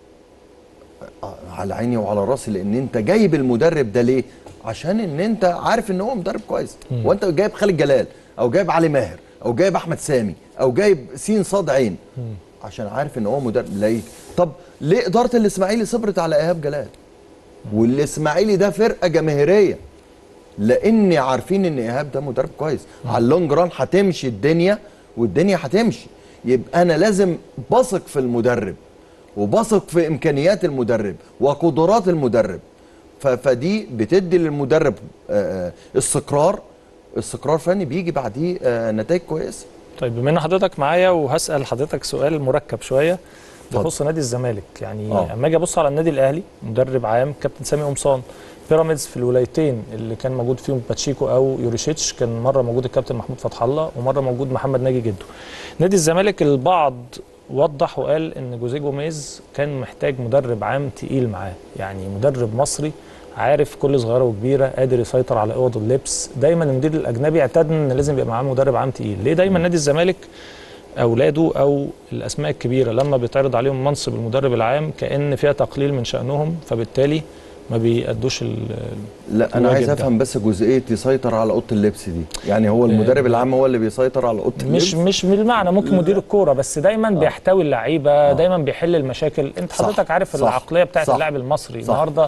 آه، على عيني وعلى راسي لان انت جايب المدرب ده ليه عشان ان انت عارف ان هو مدرب كويس وانت جايب خالد جلال او جايب علي ماهر او جايب احمد سامي او جايب سين صاد عين عشان عارف ان هو مدرب لا طب ليه اداره الاسماعيلي صبرت على ايهاب جلال والاسماعيلي ده فرقه جماهيريه لان عارفين ان ايهاب ده مدرب كويس على اللونج ران هتمشي الدنيا والدنيا هتمشي يبقى انا لازم بثق في المدرب وبثق في امكانيات المدرب وقدرات المدرب ف- فدي بتدي للمدرب آه، آه، استقرار استقرار فني بيجي بعديه آه، نتائج كويسه طيب بما ان حضرتك معايا وهسال حضرتك سؤال مركب شويه اتفضل. بخص نادي الزمالك يعني آه. اما اجي ابص على النادي الاهلي مدرب عام كابتن سامي قمصان بيراميدز في الولايتين اللي كان موجود فيهم باتشيكو او يوريشيتش كان مره موجود الكابتن محمود فتح الله ومره موجود محمد ناجي جده نادي الزمالك البعض وضح وقال ان جوزيه جوميز كان محتاج مدرب عام تقيل معاه يعني مدرب مصري عارف كل صغيره وكبيره قادر يسيطر على اوض اللبس دايما المدير الاجنبي اعتاد ان لازم يبقى معاه مدرب عام تقيل ليه دايما نادي الزمالك اولاده او الاسماء الكبيره لما بيتعرض عليهم منصب المدرب العام كان فيها تقليل من شانهم فبالتالي ما بيأدوش ال- لا انا عايز الواجب ده. افهم بس جزئيه يسيطر على اوضه اللبس دي يعني هو المدرب العام هو اللي بيسيطر على اوضه اللبس مش مش بالمعنى ممكن مدير الكوره بس دايما بيحتوي اللعيبه دايما بيحل المشاكل انت صح، حضرتك عارف صح، العقليه بتاعت صح، اللاعب المصري صح. النهارده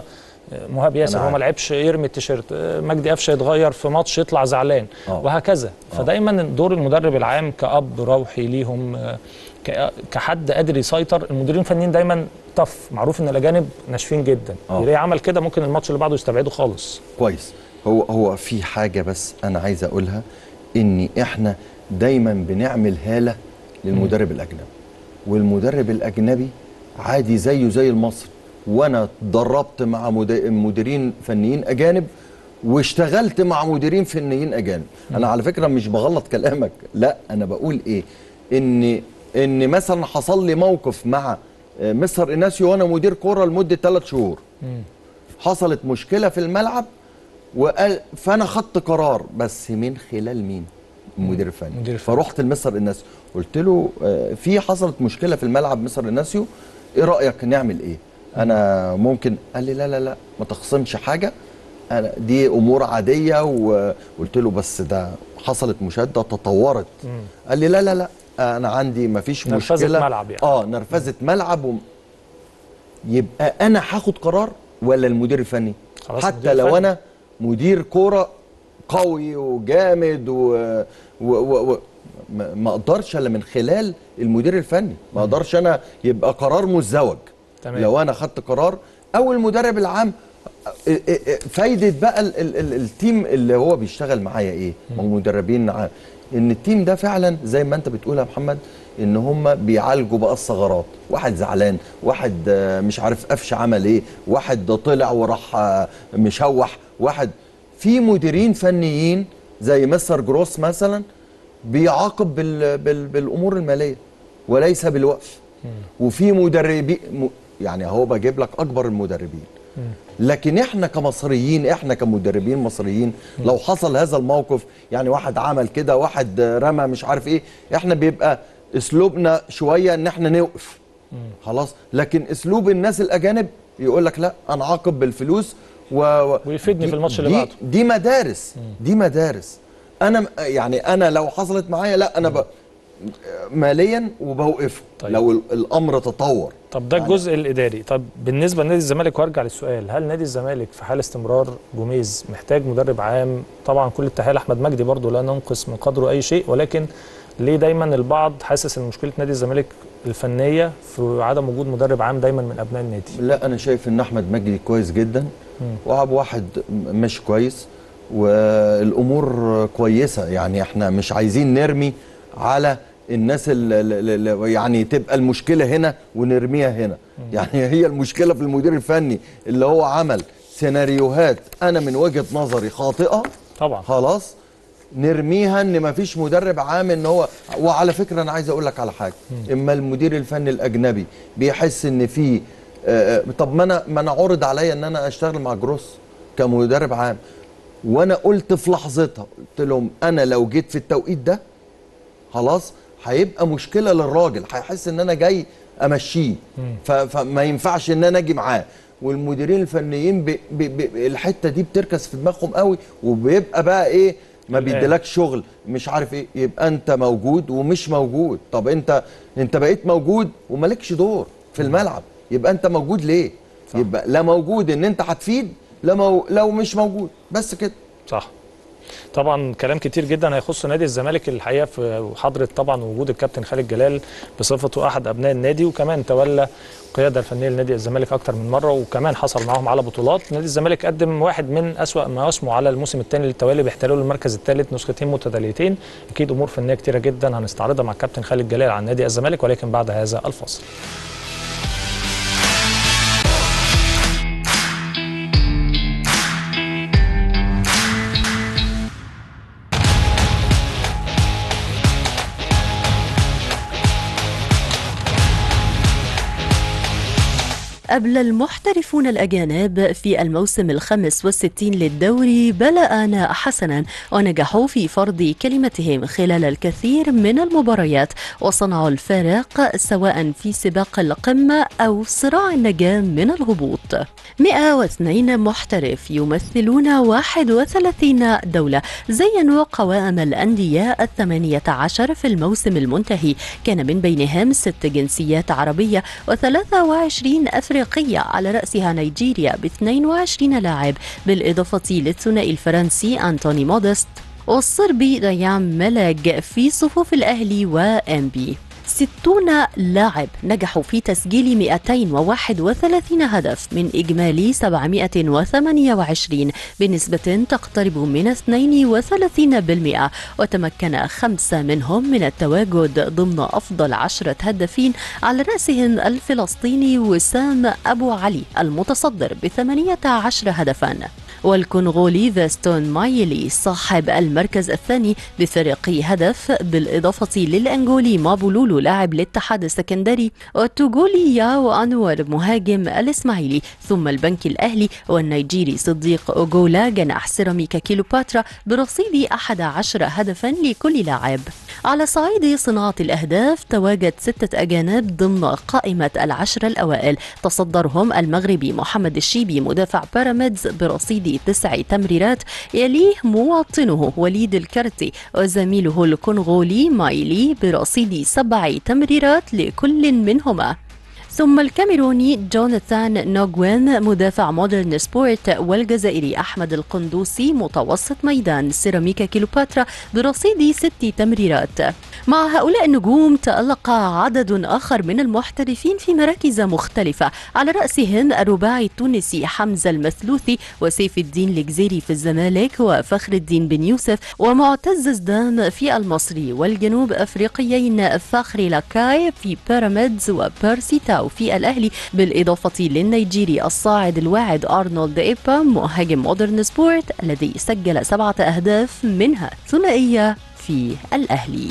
مهاب ياسر أنا هو ما عارف. لعبش يرمي التيشيرت آه، مجدي قفشه يتغير في ماتش يطلع زعلان آه. وهكذا فدايما دور المدرب العام كاب روحي ليهم آه، ك- كحد قادر يسيطر المديرين الفنيين دايما طف معروف ان الاجانب ناشفين جدا آه. يلاقي عمل كده ممكن الماتش اللي بعده يستبعده خالص كويس هو هو في حاجه بس انا عايز اقولها ان احنا دايما بنعمل هاله للمدرب الاجنبي والمدرب الاجنبي عادي زيه زي المصري وانا اتدربت مع مد- مديرين فنيين اجانب واشتغلت مع مديرين فنيين اجانب انا على فكره مش بغلط كلامك لا انا بقول ايه ان ان مثلا حصل لي موقف مع آه، مستر اناسيو وانا مدير كوره لمده ثلاث شهور حصلت مشكله في الملعب وقال فانا خدت قرار بس من خلال مين المدير الفني المدير الفني. فرحت لمستر اناسيو قلت له آه، في حصلت مشكله في الملعب مستر اناسيو ايه رايك نعمل ايه انا ممكن قال لي لا لا لا ما تخصمش حاجه انا دي امور عاديه وقلت له بس ده حصلت مشاده تطورت قال لي لا لا لا انا عندي ما فيش نرفزة مشكله ملعب يعني. اه نرفزه ملعب و... يبقى انا هاخد قرار ولا المدير الفني خلاص حتى المدير لو الفني. انا مدير كوره قوي وجامد و... و... و... و... ما ما اقدرش الا من خلال المدير الفني ما اقدرش انا يبقى قرار مزدوج تمام. لو انا خدت قرار او المدرب العام ا- ا- ا- فايده بقى ال ال ال التيم اللي هو بيشتغل معايا ايه ما هو مدربين ع- ان التيم ده فعلا زي ما انت بتقول يا محمد ان هم بيعالجوا بقى الثغرات واحد زعلان واحد آه، مش عارف قفش عمل ايه واحد طلع وراح آه، مشوح واحد في مديرين فنيين زي مستر جروس مثلا بيعاقب بال بال بالامور الماليه وليس بالوقف وفي مدربين م- يعني هو بجيب لك اكبر المدربين لكن احنا كمصريين احنا كمدربين مصريين لو حصل هذا الموقف يعني واحد عمل كده واحد رمى مش عارف ايه احنا بيبقى اسلوبنا شويه ان احنا نوقف خلاص لكن اسلوب الناس الاجانب يقول لك لا انا عاقب بالفلوس و... و- ويفيدني دي- في الماتش اللي دي- بعده. دي مدارس دي مدارس انا م- يعني انا لو حصلت معايا لا انا ب... ماليا وبوقفه طيب. لو ال- الامر تطور طب ده الجزء الاداري طب بالنسبه لنادي الزمالك وارجع للسؤال هل نادي الزمالك في حال استمرار جوميز محتاج مدرب عام طبعا كل التحيه لاحمد مجدي برضو لا ننقص من قدره اي شيء ولكن ليه دايما البعض حاسس ان مشكله نادي الزمالك الفنيه في عدم وجود مدرب عام دايما من ابناء النادي لا انا شايف ان احمد مجدي كويس جدا وعب واحد ماشي كويس والامور كويسه يعني احنا مش عايزين نرمي على الناس اللي يعني تبقى المشكله هنا ونرميها هنا يعني هي المشكله في المدير الفني اللي هو عمل سيناريوهات انا من وجهه نظري خاطئه طبعا خلاص نرميها ان مفيش مدرب عام ان هو وعلى فكره انا عايز اقول لك على حاجه اما المدير الفني الاجنبي بيحس ان في آه، طب ما انا ما انا عرض عليا ان انا اشتغل مع جروس كمدرب عام وانا قلت في لحظتها قلت لهم انا لو جيت في التوقيت ده خلاص هيبقى مشكله للراجل هيحس ان انا جاي امشيه ف- فما ينفعش ان انا اجي معاه والمديرين الفنيين ب... ب... ب... الحته دي بتركز في دماغهم قوي وبيبقى بقى ايه ما الآن. بيديلكش شغل مش عارف ايه يبقى انت موجود ومش موجود طب انت انت بقيت موجود ومالكش دور في الملعب يبقى انت موجود ليه صح. يبقى لا موجود ان انت هتفيد لا مو... لو مش موجود بس كده صح طبعا كلام كتير جدا هيخص نادي الزمالك الحقيقه في حضره طبعا وجود الكابتن خالد جلال بصفته احد ابناء النادي وكمان تولى القياده الفنيه لنادي الزمالك اكتر من مره وكمان حصل معاهم على بطولات نادي الزمالك قدم واحد من اسوا مواسمه على الموسم الثاني للتوالي باحتلاله المركز الثالث نسختين متتاليتين اكيد امور فنيه كتيره جدا هنستعرضها مع الكابتن خالد جلال عن نادي الزمالك ولكن بعد هذا الفصل أبلى المحترفون الأجانب في الموسم الخامس والستين للدوري بلأنا حسنا ونجحوا في فرض كلمتهم خلال الكثير من المباريات وصنعوا الفارق سواء في سباق القمة أو صراع النجاة من الهبوط 102 محترف يمثلون 31 دولة زينوا قوائم الأندية الثمانية عشر في الموسم المنتهي كان من بينهم ست جنسيات عربية و23 أفريقية إفريقية على رأسها نيجيريا ب 22 لاعب بالإضافة للثنائي الفرنسي أنتوني مودست والصربي ريام ملج في صفوف الأهلي وأمبي ستون لاعب نجحوا في تسجيل 231 هدف من إجمالي 728 بنسبة تقترب من 32% وتمكن خمسة منهم من التواجد ضمن أفضل عشرة هدافين على رأسهم الفلسطيني وسام أبو علي المتصدر ب 18 هدفاً والكونغولي فيستون مايلي صاحب المركز الثاني بفارق هدف بالإضافة للأنغولي مابولولو لاعب الاتحاد السكندري والتوغولي ياو أنور مهاجم الإسماعيلي ثم البنك الأهلي والنيجيري صديق أوغولا جناح سيراميكا كيلوباترا برصيد 11 هدفا لكل لاعب على صعيد صناعة الأهداف تواجد ستة أجانب ضمن قائمة العشرة الأوائل تصدرهم المغربي محمد الشيبي مدافع بيراميدز برصيد تسع تمريرات يليه مواطنه وليد الكرتي وزميله الكونغولي مايلي برصيد سبع تمريرات لكل منهما ثم الكاميروني جوناثان نوغوين مدافع مودرن سبورت والجزائري أحمد القندوسي متوسط ميدان سيراميكا كيلوباترا برصيد ست تمريرات مع هؤلاء النجوم تألق عدد آخر من المحترفين في مراكز مختلفة على رأسهم الرباعي التونسي حمزة المثلوثي وسيف الدين الجزيري في الزمالك وفخر الدين بن يوسف ومعتز زدان في المصري والجنوب أفريقيين فخري لاكاي في بيراميدز وبيرسي تاو في الأهلي بالإضافة للنيجيري الصاعد الواعد أرنولد إيبا مهاجم مودرن سبورت الذي سجل سبعة أهداف منها ثنائية في الأهلي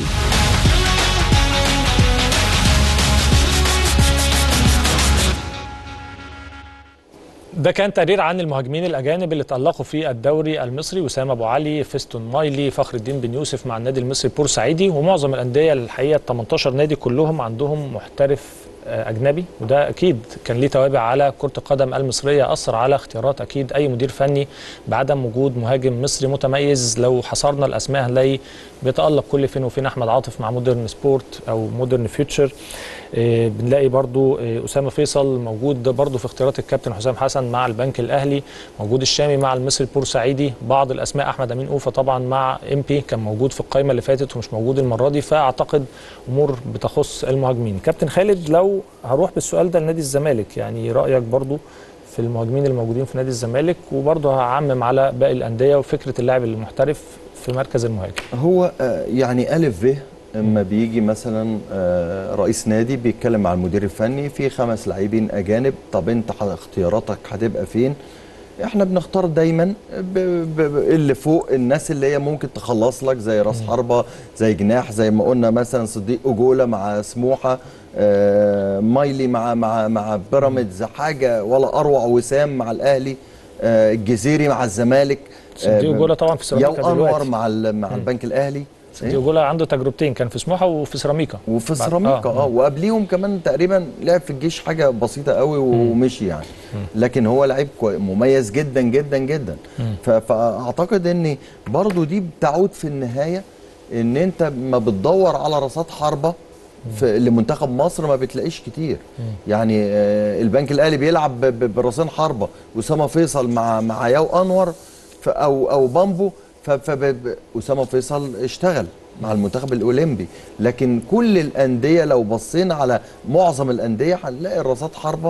ده كان تقرير عن المهاجمين الاجانب اللي تالقوا في الدوري المصري وسام ابو علي فيستون مايلي فخر الدين بن يوسف مع النادي المصري بورسعيدي ومعظم الانديه الحقيقه 18 نادي كلهم عندهم محترف اجنبي وده اكيد كان ليه توابع على كره القدم المصريه اثر على اختيارات اكيد اي مدير فني بعدم وجود مهاجم مصري متميز لو حصرنا الاسماء هنلاقي بيتالق كل فين وفين احمد عاطف مع مودرن سبورت او مودرن فيوتشر إيه بنلاقي برضو إيه اسامه فيصل موجود برضو في اختيارات الكابتن حسام حسن مع البنك الاهلي موجود الشامي مع المصري البورسعيدي بعض الاسماء احمد امين اوفا طبعا مع ام بي كان موجود في القائمه اللي فاتت ومش موجود المره دي فاعتقد امور بتخص المهاجمين كابتن خالد لو هروح بالسؤال ده لنادي الزمالك يعني رايك برضو في المهاجمين الموجودين في نادي الزمالك وبرضه هعمم على باقي الانديه وفكره اللاعب المحترف في مركز المهاجم هو يعني الف ب اما بيجي مثلا رئيس نادي بيتكلم مع المدير الفني في خمس لاعبين اجانب طب انت اختياراتك هتبقى فين احنا بنختار دايما ب ب اللي فوق الناس اللي هي ممكن تخلص لك زي راس حربه زي جناح زي ما قلنا مثلا صديق اجولا مع سموحه آه مايلي مع مع مع بيراميدز حاجه ولا اروع وسام مع الاهلي آه الجزيري مع الزمالك صديق اجولا طبعا في سيراميكا دلوقتي انور مع مع البنك الاهلي صديق جولا عنده تجربتين كان في سموحه وفي سيراميكا وفي سيراميكا اه, آه. وقبليهم كمان تقريبا لعب في الجيش حاجه بسيطه قوي ومشي يعني م. لكن هو لعيب مميز جدا جدا جدا فاعتقد ان برضو دي بتعود في النهايه ان انت ما بتدور على رصاد حربه في لمنتخب مصر ما بتلاقيش كتير يعني آه البنك الاهلي بيلعب براسين حربه اسامه فيصل مع مع ياو انور او او بامبو فاسامه فيصل اشتغل مع المنتخب الاولمبي لكن كل الانديه لو بصينا على معظم الانديه هنلاقي الرصاد حربه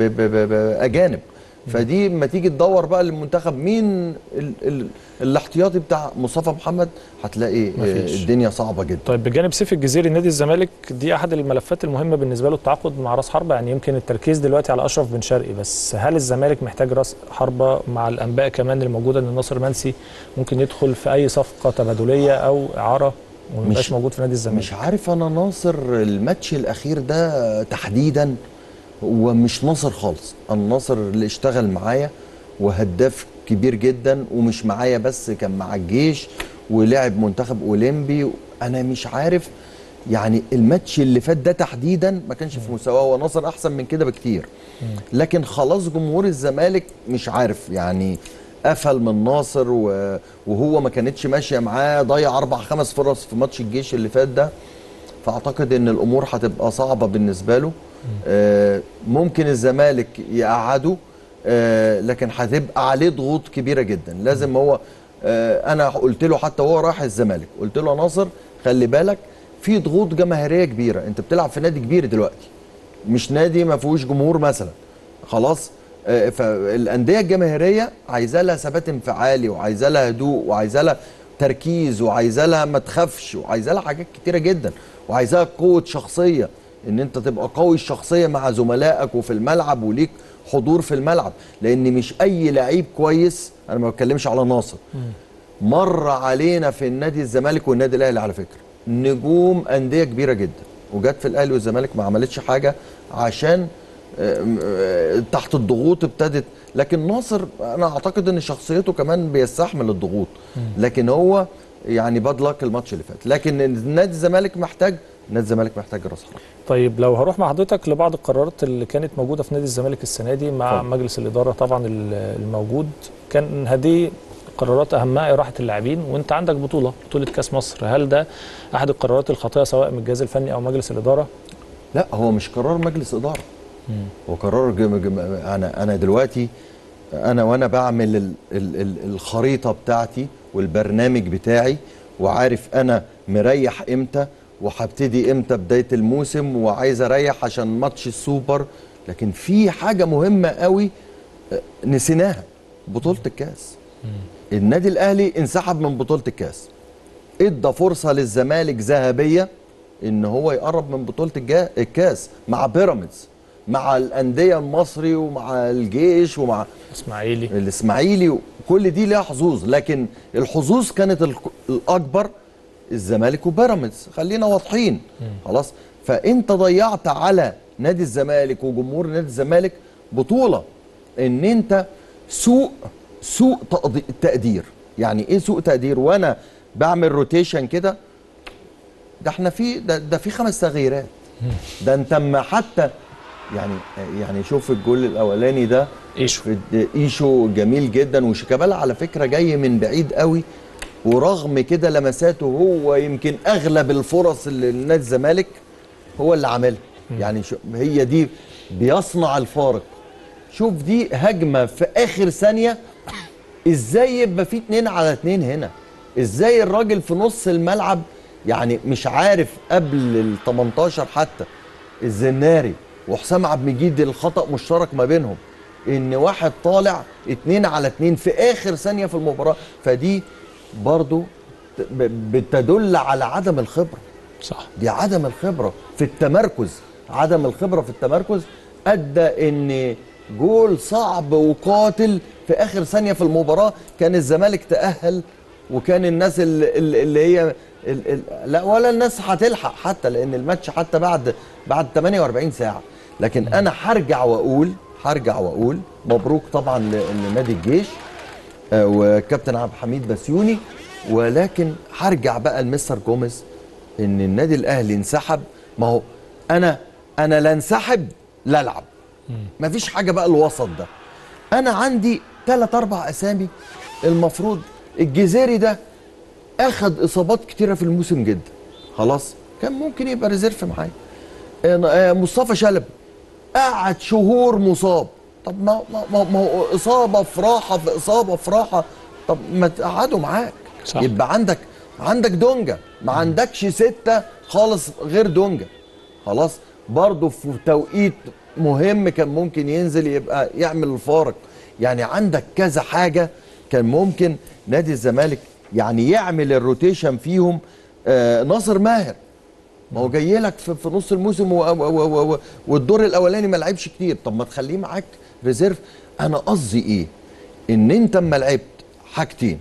باجانب فدي لما تيجي تدور بقى للمنتخب مين ال ال الاحتياطي بتاع مصطفى محمد هتلاقي مفيش. الدنيا صعبه جدا طيب بجانب سيف الجزيري نادي الزمالك دي احد الملفات المهمه بالنسبه له التعاقد مع راس حربه يعني يمكن التركيز دلوقتي على اشرف بن شرقي بس هل الزمالك محتاج راس حربه مع الانباء كمان الموجوده ان ناصر منسي ممكن يدخل في اي صفقه تبادليه او اعاره وما يبقاش موجود في نادي الزمالك مش عارف انا ناصر الماتش الاخير ده تحديدا هو مش ناصر خالص انا ناصر اللي اشتغل معايا وهداف كبير جدا ومش معايا بس كان مع الجيش ولعب منتخب اولمبي انا مش عارف يعني الماتش اللي فات ده تحديدا ما كانش في مستواه وناصر احسن من كده بكتير لكن خلاص جمهور الزمالك مش عارف يعني قفل من ناصر وهو ما كانتش ماشيه معاه ضيع اربع خمس فرص في ماتش الجيش اللي فات ده فاعتقد ان الامور هتبقى صعبه بالنسبه له آه ممكن الزمالك يقعده آه لكن هتبقى عليه ضغوط كبيره جدا لازم هو آه انا قلت له حتى وهو رايح الزمالك قلت له يا ناصر خلي بالك في ضغوط جماهيريه كبيره انت بتلعب في نادي كبير دلوقتي مش نادي ما فيهوش جمهور مثلا خلاص آه، فالانديه الجماهيريه عايزه لها ثبات انفعالي وعايزه لها هدوء وعايزه لها تركيز وعايزه لها ما تخافش وعايزه لها حاجات كتيره جدا وعايزاها قوه شخصيه ان انت تبقى قوي الشخصيه مع زملائك وفي الملعب وليك حضور في الملعب لان مش اي لعيب كويس انا ما بتكلمش على ناصر مر علينا في النادي الزمالك والنادي الاهلي على فكره نجوم انديه كبيره جدا وجت في الاهلي والزمالك ما عملتش حاجه عشان آم، آه، تحت الضغوط ابتدت لكن ناصر انا اعتقد ان شخصيته كمان بيستحمل الضغوط لكن هو يعني باد لك الماتش اللي فات لكن نادي الزمالك محتاج نادي الزمالك محتاج راس حربه طيب لو هروح مع حضرتك لبعض القرارات اللي كانت موجوده في نادي الزمالك السنه دي مع اتفضل. مجلس الاداره طبعا ال- الموجود كان هذه قرارات اهمها اراحه اللاعبين وانت عندك بطوله بطوله كاس مصر هل ده احد القرارات الخاطئه سواء من الجهاز الفني او مجلس الاداره لا هو مش قرار مجلس اداره هو قرار جم... جم... انا انا دلوقتي انا وانا بعمل ال... ال... ال... الخريطه بتاعتي والبرنامج بتاعي وعارف انا مريح امتى وهبتدي امتى بدايه الموسم وعايز اريح عشان ماتش السوبر لكن في حاجه مهمه قوي آه، نسيناها بطوله الكاس النادي الاهلي انسحب من بطوله الكاس ادى فرصه للزمالك ذهبيه ان هو يقرب من بطوله الجا- الكاس مع بيراميدز مع الانديه المصري ومع الجيش ومع اسماعيلي الاسماعيلي وكل دي ليها حظوظ لكن الحظوظ كانت الك- الاكبر الزمالك وبيراميدز خلينا واضحين خلاص فانت ضيعت على نادي الزمالك وجمهور نادي الزمالك بطوله ان انت سوء سوء تقضي- تقدير يعني ايه سوء تقدير وانا بعمل روتيشن كده ده احنا في ده, ده في خمس تغييرات ده انت اما حتى يعني يعني شوف الجول الاولاني ده ايشو في الد- ايشو جميل جدا وشيكابالا على فكره جاي من بعيد قوي ورغم كده لمساته هو يمكن اغلب الفرص اللي لنادي الزمالك هو اللي عاملها يعني شو هي دي بيصنع الفارق شوف دي هجمه في اخر ثانيه ازاي يبقى في اتنين على اتنين هنا ازاي الراجل في نص الملعب يعني مش عارف قبل ال 18 حتى الزناري وحسام عبد المجيد الخطا مشترك ما بينهم ان واحد طالع اتنين على اتنين في اخر ثانيه في المباراه فدي برضو ت- ب- بتدل على عدم الخبره صح دي عدم الخبره في التمركز عدم الخبره في التمركز ادى ان جول صعب وقاتل في اخر ثانيه في المباراه كان الزمالك تاهل وكان الناس اللي, اللي هي ال- ال- لا ولا الناس هتلحق حتى لان الماتش حتى بعد بعد 48 ساعه لكن انا هرجع واقول هرجع واقول مبروك طبعا ل- لنادي الجيش آه، وكابتن عبد الحميد بسيوني ولكن هرجع بقى لمستر جوميز ان النادي الاهلي انسحب ما هو انا انا لا انسحب لا العب مفيش حاجه بقى الوسط ده انا عندي ثلاث اربع اسامي المفروض الجزيري ده اخد اصابات كتيره في الموسم جدا خلاص كان ممكن يبقى ريزيرف معايا آه، آه، مصطفى شلبي قعد شهور مصاب طب ما ما ما ما هو اصابه في راحه في اصابه في راحه طب ما تقعدوا معاك صح. يبقى عندك عندك دونجا ما عندكش سته خالص غير دونجا خلاص برضه في توقيت مهم كان ممكن ينزل يبقى يعمل الفارق يعني عندك كذا حاجه كان ممكن نادي الزمالك يعني يعمل الروتيشن فيهم آه ناصر ماهر ما هو جاي لك في, في نص الموسم و و و و والدور الاولاني ما لعبش كتير طب ما تخليه معاك ريزيرف انا قصدي ايه ان انت اما لعبت حاجتين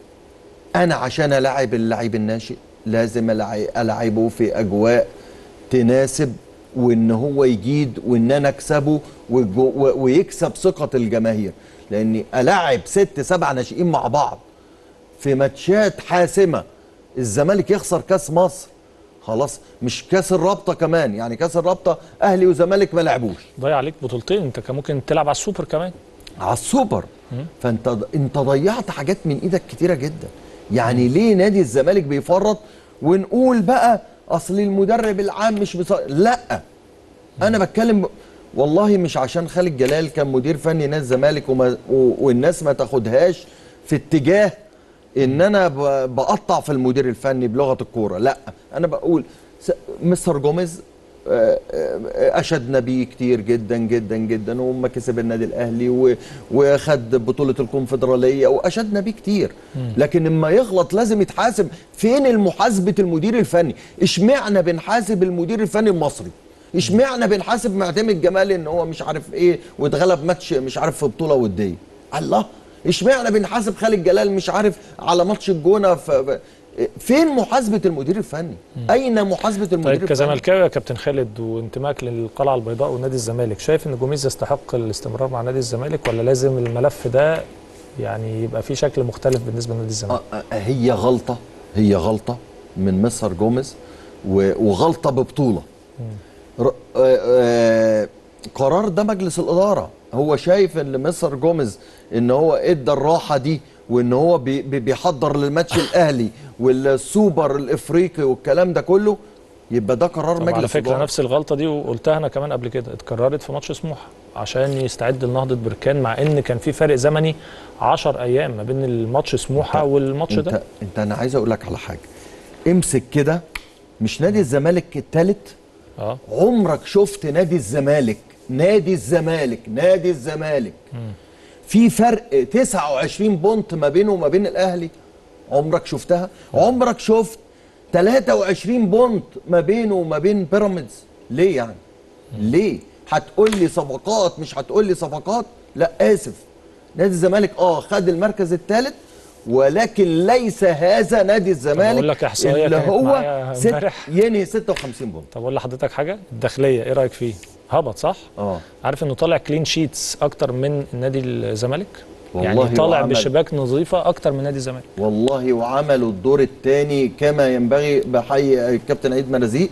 انا عشان العب اللعيب الناشئ لازم ألعي- العبه في اجواء تناسب وان هو يجيد وان انا اكسبه وجو- و- ويكسب ثقه الجماهير لاني العب ست سبع ناشئين مع بعض في ماتشات حاسمه الزمالك يخسر كاس مصر خلاص مش كاس الرابطه كمان يعني كاس الرابطه اهلي وزمالك ما لعبوش ضيع عليك بطولتين انت كان ممكن تلعب على السوبر كمان على السوبر فانت انت ضيعت حاجات من ايدك كتيره جدا يعني ليه نادي الزمالك بيفرط ونقول بقى اصل المدرب العام مش بص... لا انا بتكلم والله مش عشان خالد جلال كان مدير فني نادي الزمالك وما و- والناس ما تاخدهاش في اتجاه ان انا ب- بقطع في المدير الفني بلغه الكوره لا انا بقول س- مستر جوميز آه، آه، اشدنا بيه كتير جدا جدا جدا وما كسب النادي الاهلي و- وخد بطوله الكونفدراليه واشدنا بيه كتير لكن لما يغلط لازم يتحاسب فين المحاسبه المدير الفني اشمعنى بنحاسب المدير الفني المصري اشمعنى بنحاسب معتمد جمال ان هو مش عارف ايه واتغلب ماتش مش عارف في بطوله وديه الله اشمعنى بنحاسب خالد جلال مش عارف على ماتش الجونه ف... ف- فين محاسبه المدير الفني اين محاسبه المدير طيب الفني كزملكاوي يا كابتن خالد وانتماك للقلعه البيضاء ونادي الزمالك شايف ان جوميز يستحق الاستمرار مع نادي الزمالك ولا لازم الملف ده يعني يبقى فيه شكل مختلف بالنسبه لنادي الزمالك آه، آه، هي غلطه هي غلطه من مستر جوميز و- وغلطه ببطوله ر- آه، آه، قرار ده مجلس الاداره هو شايف ان مستر جوميز ان هو ادى الراحه دي وان هو بي- بي- بيحضر للماتش الاهلي والسوبر الافريقي والكلام ده كله يبقى ده قرار طب مجلس على فكره الاداره نفس الغلطه دي وقلتها انا كمان قبل كده اتكررت في ماتش سموحه عشان يستعد لنهضه بركان مع ان كان في فرق زمني 10 ايام ما بين الماتش سموحه والماتش انت ده انت انا عايز اقول لك على حاجه امسك كده مش نادي الزمالك الثالث اه عمرك شفت نادي الزمالك نادي الزمالك نادي الزمالك في فرق 29 بونت ما بينه وما بين الاهلي عمرك شفتها عمرك شفت 23 بونت ما بينه وما بين بيراميدز ليه يعني ليه هتقول لي صفقات مش هتقول لي صفقات لا اسف نادي الزمالك اه خد المركز الثالث ولكن ليس هذا نادي الزمالك أقول لك إحصائية اللي كانت هو معايا ست امبارح. ينهي 56 بونت طب اقول لحضرتك حاجه الداخليه ايه رايك فيه هبط صح اه عارف انه طالع كلين شيتس اكتر من نادي الزمالك والله يعني طالع وعمل. بشباك نظيفه اكتر من نادي الزمالك والله وعملوا الدور الثاني كما ينبغي بحي الكابتن عيد مرزيق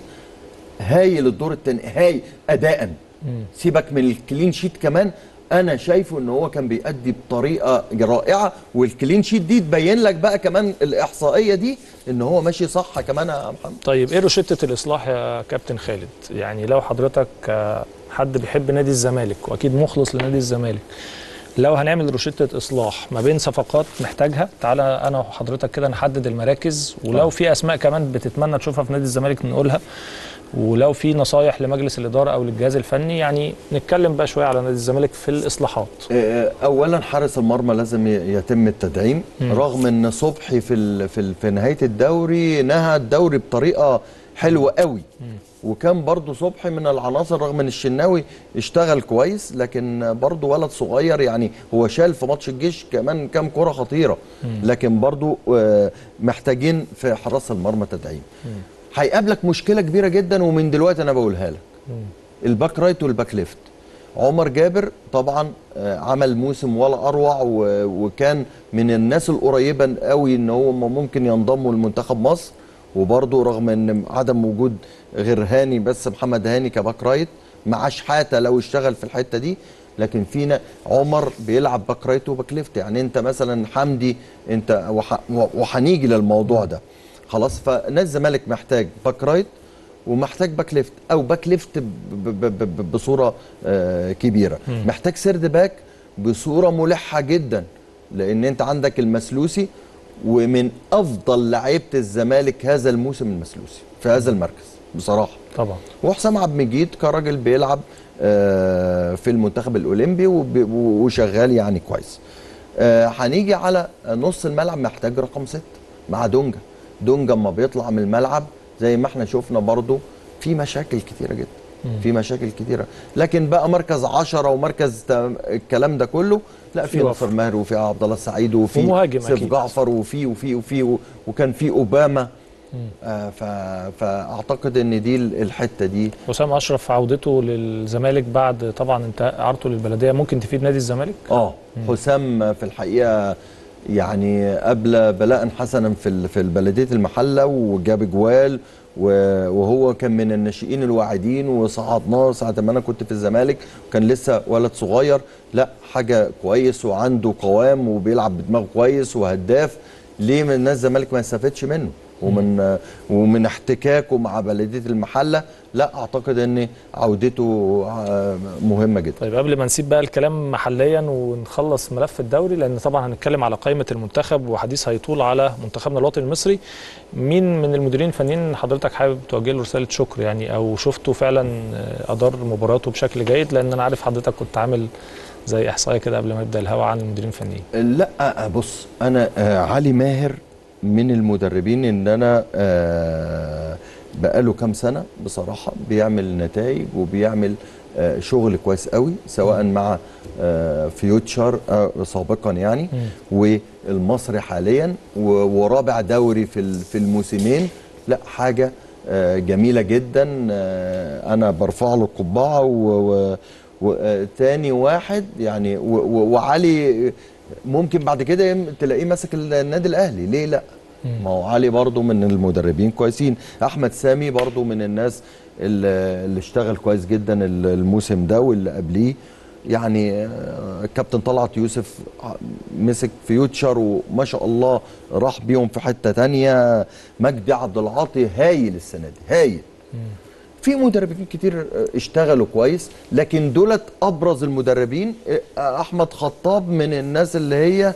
هايل الدور الثاني هاي اداء سيبك من الكلين شيت كمان انا شايفه ان هو كان بيأدي بطريقه رائعه والكلين شيت دي تبين لك بقى كمان الاحصائيه دي ان هو ماشي صح كمان يا محمد طيب ايه روشته الاصلاح يا كابتن خالد يعني لو حضرتك آه، حد بيحب نادي الزمالك واكيد مخلص لنادي الزمالك لو هنعمل روشته اصلاح ما بين صفقات محتاجها تعالى انا وحضرتك كده نحدد المراكز ولو في اسماء كمان بتتمنى تشوفها في نادي الزمالك نقولها ولو في نصايح لمجلس الاداره او للجهاز الفني يعني نتكلم بقى شويه على نادي الزمالك في الاصلاحات آه، اولا حارس المرمى لازم ي- يتم التدعيم رغم ان صبحي في ال في, ال في نهايه الدوري نهى الدوري بطريقه حلوه قوي وكان برضو صبحي من العناصر رغم ان الشناوي اشتغل كويس لكن برضو ولد صغير يعني هو شال في ماتش الجيش كمان كام كره خطيره لكن برضو آه، محتاجين في حراس المرمى تدعيم هيقابلك مشكله كبيره جدا ومن دلوقتي انا بقولها لك الباك رايت والباك ليفت عمر جابر طبعا آه، عمل موسم ولا اروع و- وكان من الناس القريبه قوي ان هو ممكن ينضموا لمنتخب مصر وبرضه رغم ان عدم وجود غير هاني بس محمد هاني كباك رايت مع شحاته لو اشتغل في الحته دي لكن فينا عمر بيلعب باك رايت وباك ليفت يعني انت مثلا حمدي انت وح- وهنيجي للموضوع ده خلاص فنادي الزمالك محتاج باك رايت ومحتاج باك ليفت او باك ليفت ب- ب- ب- ب- بصوره آه، كبيره محتاج سيرد باك بصوره ملحه جدا لان انت عندك المسلوسي ومن افضل لعيبه الزمالك هذا الموسم المسلوسي في هذا المركز بصراحه طبعا وحسام عبد المجيد كراجل بيلعب آه، في المنتخب الاولمبي وب- وشغال يعني كويس آه، هنيجي على نص الملعب محتاج رقم ستة مع دونجا دونجا اما بيطلع من الملعب زي ما احنا شفنا برضو في مشاكل كتيره جدا في مشاكل كتيره لكن بقى مركز عشرة ومركز تا- الكلام ده كله لا في في ناصر وفر. ماهر وفي عبد الله السعيد وفي ومهاجم سيف أكيد. جعفر وفي وفي وفي و- وكان في اوباما آه ف... فاعتقد ان دي ال- الحته دي حسام اشرف عودته للزمالك بعد طبعا انتهاء اعارته للبلديه ممكن تفيد نادي الزمالك اه حسام في الحقيقه يعني قبل بلاء حسنا في ال- في بلديه المحله وجاب جوال و- وهو كان من الناشئين الواعدين وصعدناه ساعه ما انا كنت في الزمالك وكان لسه ولد صغير لا حاجه كويس وعنده قوام وبيلعب بدماغه كويس وهداف ليه من الناس الزمالك ما يستفدش منه ومن ومن احتكاكه مع بلديه المحله لا اعتقد ان عودته آه، مهمه جدا طيب قبل ما نسيب بقى الكلام محليا ونخلص ملف الدوري لان طبعا هنتكلم على قائمه المنتخب وحديث هيطول على منتخبنا الوطني المصري مين من المديرين الفنيين حضرتك حابب توجه له رساله شكر يعني او شفته فعلا آه، ادار مباراته بشكل جيد لان انا عارف حضرتك كنت عامل زي احصائيه كده قبل ما يبدا الهوا عن المديرين الفنيين لا بص انا آه، علي ماهر من المدربين ان انا آه، بقاله كام سنه بصراحه بيعمل نتائج وبيعمل آه، شغل كويس قوي سواء مع آه، فيوتشر آه، سابقا يعني والمصري حاليا و- ورابع دوري في ال- في الموسمين لا حاجه آه، جميله جدا آه، انا برفع له القبعه و- و- وتاني واحد يعني و- و- وعلي ممكن بعد كده يم- تلاقيه ماسك النادي الاهلي ليه لا ما هو علي برضو من المدربين كويسين احمد سامي برضو من الناس اللي اللي اشتغل كويس جدا ال- الموسم ده واللي قبليه يعني آه، الكابتن طلعت يوسف ع- مسك فيوتشر وما شاء الله راح بيهم في حته تانية مجدي عبد العاطي هايل السنه دي هايل في مدربين كتير اشتغلوا كويس لكن دولت ابرز المدربين احمد خطاب من الناس اللي هي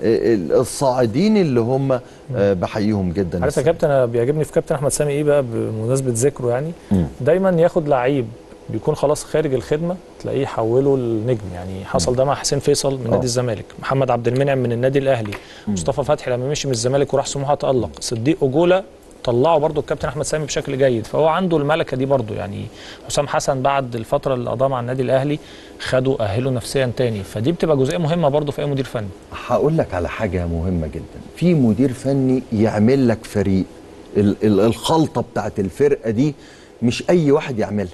الصاعدين اللي هم بحييهم جدا عارف يا كابتن انا بيعجبني في كابتن احمد سامي ايه بقى بمناسبه ذكره يعني دايما ياخد لعيب بيكون خلاص خارج الخدمه تلاقيه يحوله لنجم يعني حصل ده مع حسين فيصل من نادي الزمالك محمد عبد المنعم من النادي الاهلي مصطفى فتحي لما مشي من الزمالك وراح سموحه تالق صديق اجولا طلعوا برضو الكابتن احمد سامي بشكل جيد فهو عنده الملكه دي برضو يعني حسام حسن بعد الفتره اللي قضاها مع النادي الاهلي خدوا اهله نفسيا تاني فدي بتبقى جزئيه مهمه برضو في اي مدير فني هقول لك على حاجه مهمه جدا في مدير فني يعمل لك فريق ال- ال- الخلطه بتاعت الفرقه دي مش اي واحد يعملها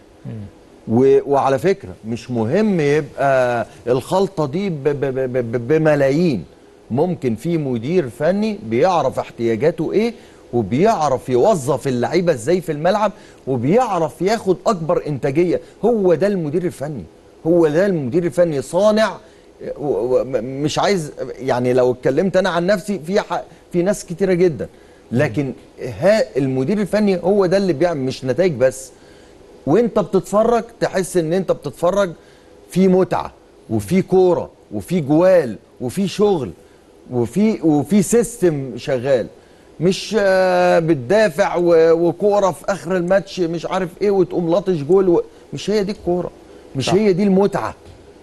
و- وعلى فكره مش مهم يبقى الخلطه دي ب- ب- ب- ب- بملايين ممكن في مدير فني بيعرف احتياجاته ايه وبيعرف يوظف اللعيبه ازاي في الملعب وبيعرف ياخد اكبر انتاجيه هو ده المدير الفني هو ده المدير الفني صانع و- و- م- مش عايز يعني لو اتكلمت انا عن نفسي في ح- في ناس كتيره جدا لكن ها المدير الفني هو ده اللي بيعمل مش نتائج بس وانت بتتفرج تحس ان انت بتتفرج في متعه وفي كوره وفي جوال وفي شغل وفي وفي سيستم شغال مش آه، بتدافع و- وكوره في اخر الماتش مش عارف ايه وتقوم لطش جول و... مش هي دي الكوره مش صح. هي دي المتعه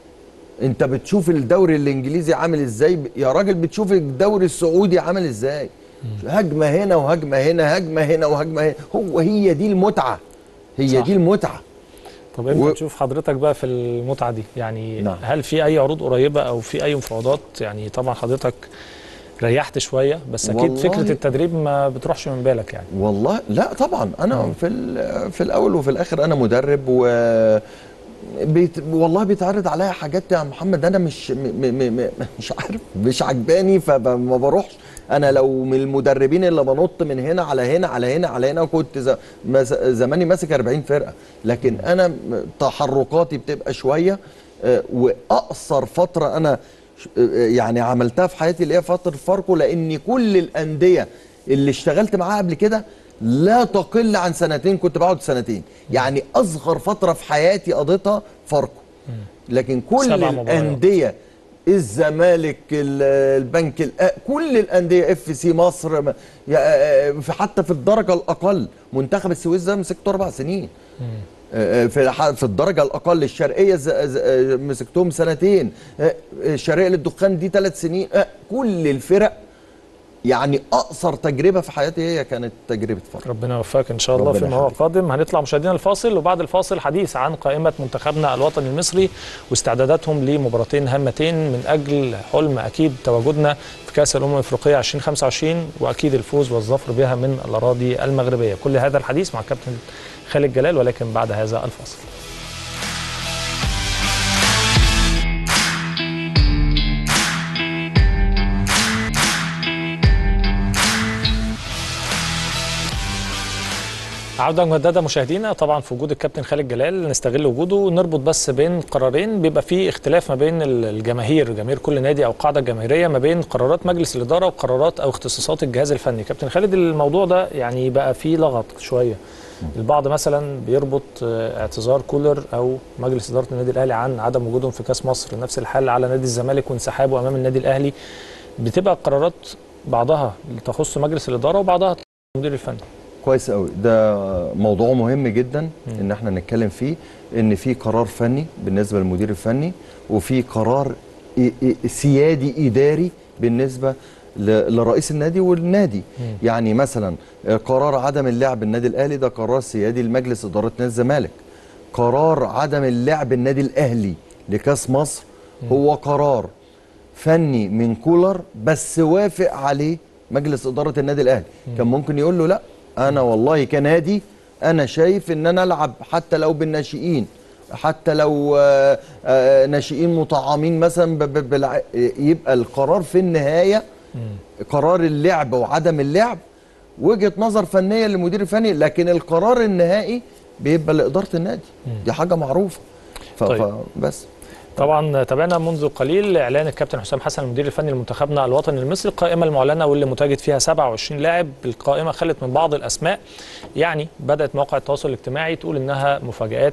انت بتشوف الدوري الانجليزي عامل ازاي ب- يا راجل بتشوف الدوري السعودي عامل ازاي هجمه هنا وهجمه هنا هجمه هنا وهجمه هنا هو هي دي المتعه هي صح. دي المتعه طب امتى و- تشوف حضرتك بقى في المتعه دي يعني نعم. هل في اي عروض قريبه او في اي مفاوضات يعني طبعا حضرتك ريحت شويه بس اكيد والله- فكره التدريب ما بتروحش من بالك يعني والله لا طبعا انا في ال- في الاول وفي الاخر انا مدرب و بيت والله بيتعرض عليا حاجات يا محمد انا مش م م م مش عارف مش عجباني فما بروحش انا لو من المدربين اللي بنط من هنا على هنا على هنا على هنا كنت ز- مس- زماني ماسك 40 فرقه لكن انا م- تحركاتي بتبقى شويه آه، واقصر فتره انا ش- آه، يعني عملتها في حياتي اللي هي فتره فاركو لان كل الانديه اللي اشتغلت معاها قبل كده لا تقل عن سنتين كنت بقعد سنتين يعني اصغر فتره في حياتي قضيتها فاركو لكن كل سبع مباريات. الانديه الزمالك ال- البنك الأ- كل الانديه اف سي مصر م- يا- في حتى في الدرجه الاقل منتخب السويس ده مسكته اربع سنين آه، في ح- في الدرجه الاقل الشرقيه ز- ز- آه، مسكتهم سنتين آه، الشرقيه للدخان دي ثلاث سنين آه، كل الفرق يعني اقصر تجربه في حياتي هي كانت تجربه فرق ربنا يوفقك ان شاء الله ربنا فيما هو يخليك. قادم هنطلع مشاهدينا الفاصل وبعد الفاصل حديث عن قائمه منتخبنا الوطني المصري واستعداداتهم لمباراتين هامتين من اجل حلم اكيد تواجدنا في كاس الامم الافريقيه 2025 واكيد الفوز والظفر بها من الاراضي المغربيه كل هذا الحديث مع الكابتن خالد جلال ولكن بعد هذا الفاصل عودة مجددة مشاهدينا طبعا في وجود الكابتن خالد جلال نستغل وجوده ونربط بس بين قرارين بيبقى فيه اختلاف ما بين ال- الجماهير جماهير كل نادي او قاعدة جماهيرية ما بين قرارات مجلس الإدارة وقرارات او اختصاصات الجهاز الفني كابتن خالد الموضوع ده يعني بقى فيه لغط شوية البعض مثلا بيربط آه، اعتذار كولر او مجلس اداره النادي الاهلي عن عدم وجودهم في كاس مصر نفس الحال على نادي الزمالك وانسحابه امام النادي الاهلي بتبقى قرارات بعضها تخص مجلس الاداره وبعضها المدير الفني كويس قوي ده موضوع مهم جدا ان احنا نتكلم فيه ان في قرار فني بالنسبه للمدير الفني وفي قرار إي- إي- سيادي اداري بالنسبه ل- لرئيس النادي والنادي يعني مثلا آه، قرار عدم اللعب النادي الاهلي ده قرار سيادي لمجلس اداره نادي الزمالك قرار عدم اللعب النادي الاهلي لكاس مصر هو قرار فني من كولر بس وافق عليه مجلس اداره النادي الاهلي كان ممكن يقول له لا انا والله كنادي انا شايف ان انا العب حتى لو بالناشئين حتى لو آه، آه، ناشئين مطعمين مثلا ب- ب- بالع- يبقى القرار في النهايه قرار اللعب وعدم اللعب وجهه نظر فنيه للمدير الفني لكن القرار النهائي بيبقى لاداره النادي دي حاجه معروفه ف- طيب. ف- بس طبعا تابعنا منذ قليل اعلان الكابتن حسام حسن المدير الفني لمنتخبنا الوطني المصري القائمه المعلنه واللي متواجد فيها 27 لاعب القائمه خلت من بعض الاسماء يعني بدات مواقع التواصل الاجتماعي تقول انها مفاجات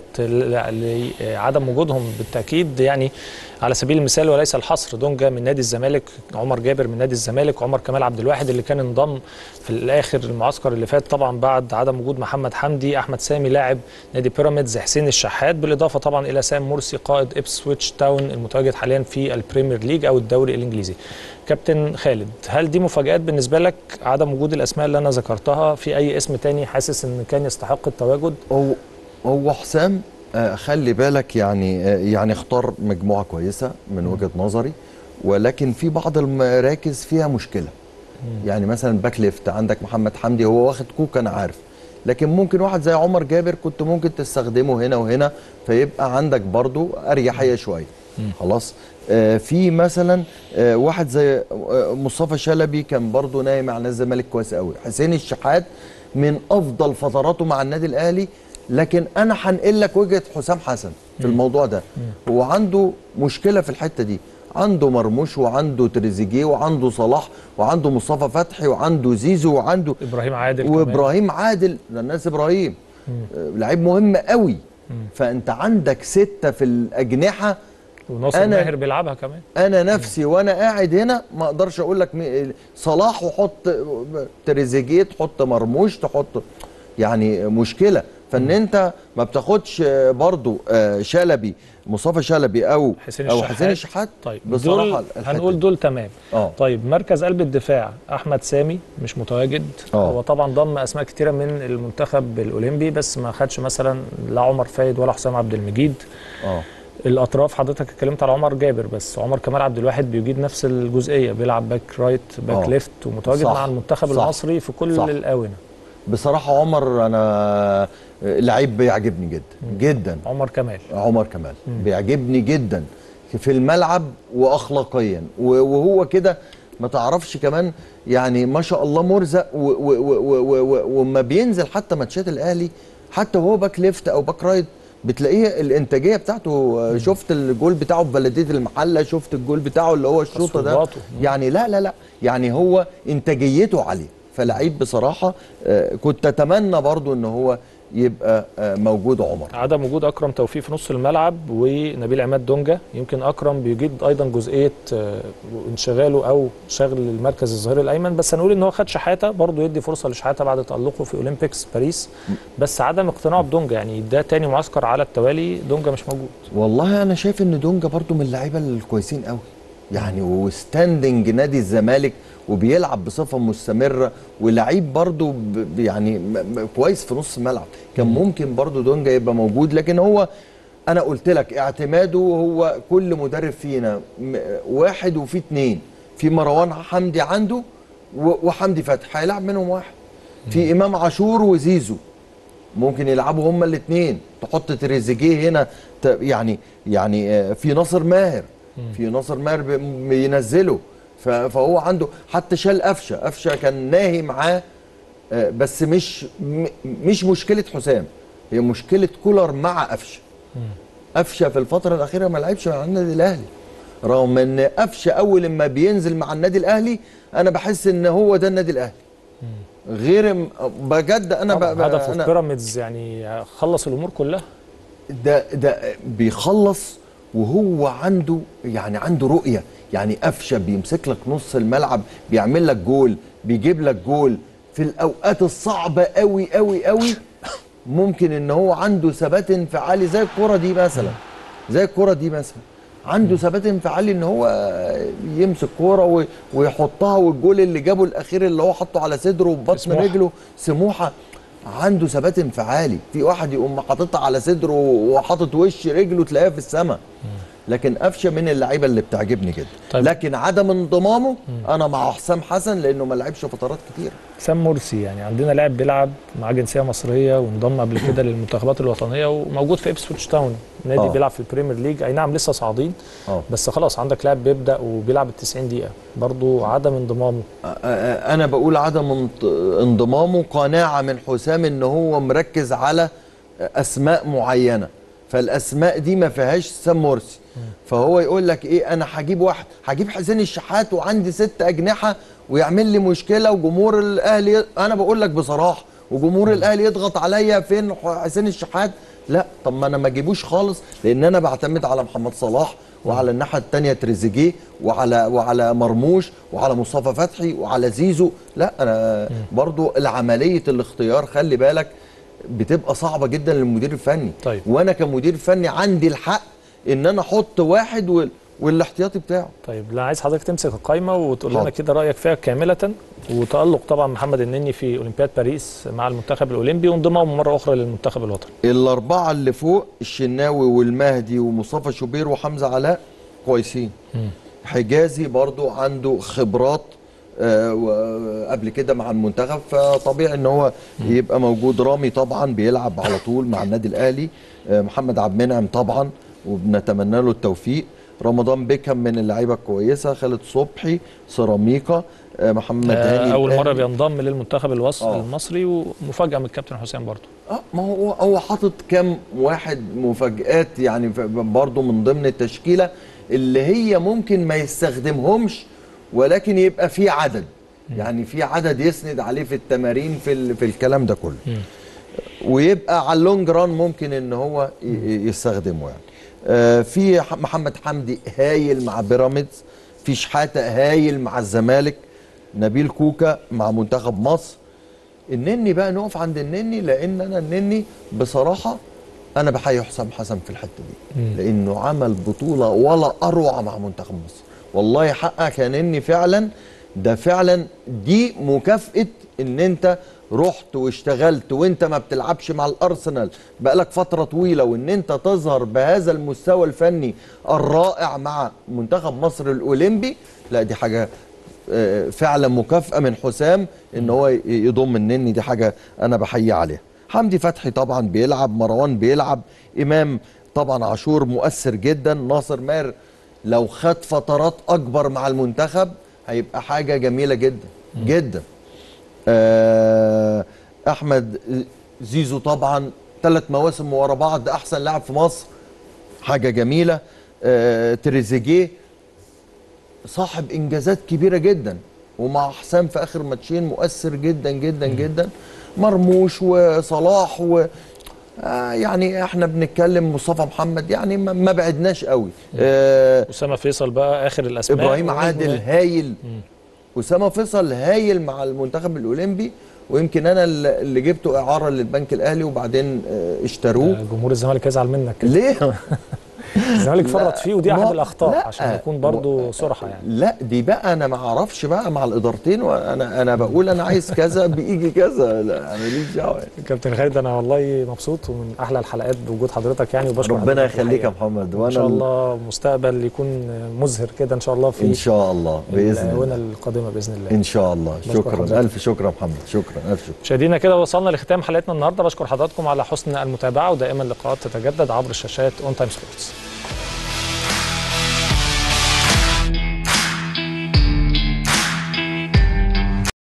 ل- لعدم وجودهم بالتاكيد يعني على سبيل المثال وليس الحصر دونجا من نادي الزمالك عمر جابر من نادي الزمالك عمر كمال عبد الواحد اللي كان انضم في الاخر المعسكر اللي فات طبعا بعد عدم وجود محمد حمدي احمد سامي لاعب نادي بيراميدز حسين الشحات بالاضافه طبعا الى سام مرسي قائد ابسويتش تاون المتواجد حاليا في البريمير ليج او الدوري الانجليزي كابتن خالد هل دي مفاجات بالنسبه لك عدم وجود الاسماء اللي انا ذكرتها في اي اسم تاني حاسس ان كان يستحق التواجد هو هو حسام آه، خلي بالك يعني آه، يعني اختار مجموعه كويسه من وجهه نظري ولكن في بعض المراكز فيها مشكله يعني مثلا باك ليفت عندك محمد حمدي هو واخد كوك انا عارف لكن ممكن واحد زي عمر جابر كنت ممكن تستخدمه هنا وهنا فيبقى عندك برضو اريحيه شويه خلاص آه في مثلا آه واحد زي آه مصطفى شلبي كان برضو نايم مع نادي الزمالك كويس قوي حسين الشحات من افضل فتراته مع النادي الاهلي لكن انا هنقل لك وجهه حسام حسن في الموضوع ده هو عنده مشكله في الحته دي عنده مرموش وعنده تريزيجيه وعنده صلاح وعنده مصطفى فتحي وعنده زيزو وعنده ابراهيم عادل كمان. وابراهيم عادل ده الناس ابراهيم آه، لعيب مهم قوي فانت عندك سته في الاجنحه وناصر أنا- ماهر بيلعبها كمان انا نفسي وانا قاعد هنا ما اقدرش اقول لك مي- صلاح وحط تريزيجيه تحط مرموش تحط يعني مشكله فان انت ما بتاخدش برضو آه، شلبي مصطفى شلبي او حسين او الشحات حسين الشحات طيب بصراحه دول الحتة هنقول دي. دول تمام اه طيب مركز قلب الدفاع احمد سامي مش متواجد آه. هو طبعا ضم اسماء كتيره من المنتخب الاولمبي بس ما خدش مثلا لا عمر فايد ولا حسام عبد المجيد اه الاطراف حضرتك اتكلمت على عمر جابر بس عمر كمال عبد الواحد بيجيد نفس الجزئيه بيلعب باك رايت باك آه. ليفت ومتواجد صح. مع المنتخب صح. المصري في كل صح. الاونه بصراحه عمر انا لعيب بيعجبني جدا جدا عمر كمال عمر كمال بيعجبني جدا في الملعب واخلاقيا و- وهو كده ما تعرفش كمان يعني ما شاء الله مرزق و- و- و- و- و- وما بينزل حتى ماتشات الاهلي حتى وهو باك ليفت او باك رايت بتلاقيه الانتاجيه بتاعته شفت الجول بتاعه في بلديه المحله شفت الجول بتاعه اللي هو الشوطه ده تصويباته. يعني لا لا لا يعني هو انتاجيته عاليه فلعيب بصراحه آه، كنت اتمنى برضو ان هو يبقى آه، موجود عمر عدم وجود اكرم توفيق في نص الملعب ونبيل عماد دونجا يمكن اكرم بيجيد ايضا جزئيه آه، انشغاله او شغل المركز الظهير الايمن بس هنقول ان هو خد شحاته برضه يدي فرصه لشحاته بعد تالقه في اولمبيكس باريس بس عدم اقتناعه بدونجا يعني ده تاني معسكر على التوالي دونجا مش موجود والله انا شايف ان دونجا برضو من اللعيبه الكويسين قوي يعني وستاندنج نادي الزمالك وبيلعب بصفه مستمره ولعيب برضو ب- ب- يعني م- م- كويس في نص الملعب كان ممكن برضو دونجا يبقى موجود لكن هو انا قلت لك اعتماده هو كل مدرب فينا م- واحد وفي اتنين في مروان حمدي عنده و- وحمدي فتحي هيلعب منهم واحد في امام عاشور وزيزو ممكن يلعبوا هما الاثنين تحط تريزيجيه هنا ت- يعني يعني آه، في ناصر ماهر في ناصر ماهر ب- بينزله ف- فهو عنده حتى شال قفشه قفشه كان ناهي معاه آه، بس مش م- مش مشكله حسام هي مشكله كولر مع قفشه قفشه في الفتره الاخيره ما لعبش مع النادي الاهلي رغم ان قفشه اول ما بينزل مع النادي الاهلي انا بحس ان هو ده النادي الاهلي غير م- بجد انا طبعاً ب- ب- هدفه في انا بيراميدز يعني خلص الامور كلها ده ده بيخلص وهو عنده يعني عنده رؤيه يعني قفشه بيمسك لك نص الملعب بيعمل لك جول بيجيب لك جول في الاوقات الصعبه قوي قوي قوي ممكن ان هو عنده ثبات انفعالي زي الكره دي مثلا زي الكره دي مثلا عنده ثبات انفعالي ان هو يمسك كوره و- ويحطها والجول اللي جابه الاخير اللي هو حطه على صدره وبطن سموحة. رجله سموحه عنده ثبات انفعالي في واحد يقوم حاططها على صدره وحاطط وش رجله تلاقيها في السماء لكن قفشه من اللعيبه اللي بتعجبني جدا طيب. لكن عدم انضمامه انا مع حسام حسن لانه ما لعبش فترات كتير سام مرسي يعني عندنا لاعب بيلعب مع جنسيه مصريه وانضم قبل كده للمنتخبات الوطنيه وموجود في ابسويتش تاون نادي آه. بيلعب في البريمير ليج اي نعم لسه صاعدين اه بس خلاص عندك لاعب بيبدا وبيلعب ال 90 دقيقه برضو عدم انضمامه انا بقول عدم انط- انضمامه قناعه من حسام ان هو مركز على اسماء معينه فالاسماء دي ما فيهاش سام مرسي فهو يقول لك ايه انا هجيب واحد هجيب حسين الشحات وعندي ست اجنحه ويعمل لي مشكله وجمهور الاهلي انا بقول لك بصراحه وجمهور الاهلي يضغط عليا فين حسين الشحات لا طب ما انا ما اجيبوش خالص لان انا بعتمد على محمد صلاح وعلى الناحيه الثانيه تريزيجيه وعلى وعلى مرموش وعلى مصطفى فتحي وعلى زيزو لا انا برضو العمليه الاختيار خلي بالك بتبقى صعبه جدا للمدير الفني طيب. وانا كمدير فني عندي الحق ان انا احط واحد وال... والاحتياطي بتاعه طيب لا عايز حضرتك تمسك القايمه وتقول لنا حاضر. كده رايك فيها كامله وتالق طبعا محمد النني في اولمبياد باريس مع المنتخب الاولمبي وانضمامه مره اخرى للمنتخب الوطني الاربعه اللي فوق الشناوي والمهدي ومصطفى شوبير وحمزه علاء كويسين حجازي برضو عنده خبرات آه، و- قبل كده مع المنتخب فطبيعي ان هو يبقى موجود رامي طبعا بيلعب على طول مع النادي الاهلي آه، محمد عبد المنعم طبعا وبنتمنى له التوفيق رمضان بيكهام من اللعيبه الكويسه خالد صبحي سيراميكا آه، محمد هاني آه اول مره الأهلي. بينضم للمنتخب الوصل آه. المصري ومفاجاه من الكابتن حسام برضو اه ما هو هو حاطط كام واحد مفاجآت يعني ف- برضه من ضمن التشكيله اللي هي ممكن ما يستخدمهمش ولكن يبقى في عدد يعني في عدد يسند عليه في التمارين في ال- في الكلام ده كله ويبقى على اللونج ران ممكن ان هو ي- ي- يستخدمه يعني آه في ح- محمد حمدي هايل مع بيراميدز في شحاته هايل مع الزمالك نبيل كوكا مع منتخب مصر النني بقى نقف عند النني لان انا النني بصراحه انا بحيي حسام حسن في الحته دي لانه عمل بطوله ولا اروع مع منتخب مصر والله حقك يا نني فعلا ده فعلا دي مكافاه ان انت رحت واشتغلت وانت ما بتلعبش مع الارسنال بقالك فتره طويله وان انت تظهر بهذا المستوى الفني الرائع مع منتخب مصر الاولمبي لا دي حاجه آه، فعلا مكافأة من حسام ان هو ي- يضم النني دي حاجة انا بحيي عليها حمدي فتحي طبعا بيلعب مروان بيلعب امام طبعا عاشور مؤثر جدا ناصر ماهر لو خد فترات اكبر مع المنتخب هيبقى حاجة جميلة جدا جدا آه، احمد زيزو طبعا ثلاث مواسم ورا بعض احسن لاعب في مصر حاجة جميلة آه، تريزيجيه صاحب انجازات كبيره جدا ومع حسام في اخر ماتشين مؤثر جدا جدا جدا مرموش وصلاح و آه يعني احنا بنتكلم مصطفى محمد يعني ما ما بعدناش قوي آه اسامه فيصل بقى اخر الاسماء ابراهيم ونجم- عادل هايل اسامه فيصل هايل مع المنتخب الاولمبي ويمكن انا اللي اللي جبته اعاره للبنك الاهلي وبعدين آه اشتروه آه، جمهور الزمالك يزعل منك ليه الزمالك فرط فيه ودي ما- احد الاخطاء لا. عشان نكون برضو صراحه يعني لا دي بقى انا ما اعرفش بقى مع الادارتين وانا انا بقول انا عايز كذا بيجي كذا لا انا ماليش دعوه كابتن خالد انا والله مبسوط ومن احلى الحلقات بوجود حضرتك يعني وبشكر ربنا حضرتك يخليك يا الحقيقة. محمد ان وانا شاء الله مستقبل يكون مزهر كده ان شاء الله في ان شاء الله باذن الاونه الله القادمه باذن الله ان شاء الله بشكر شكرا حضرتك. الف شكر يا محمد شكرا الف شكر مشاهدينا كده وصلنا لختام حلقتنا النهارده بشكر حضراتكم على حسن المتابعه ودائما لقاءات تتجدد عبر الشاشات اون تايم سبورتس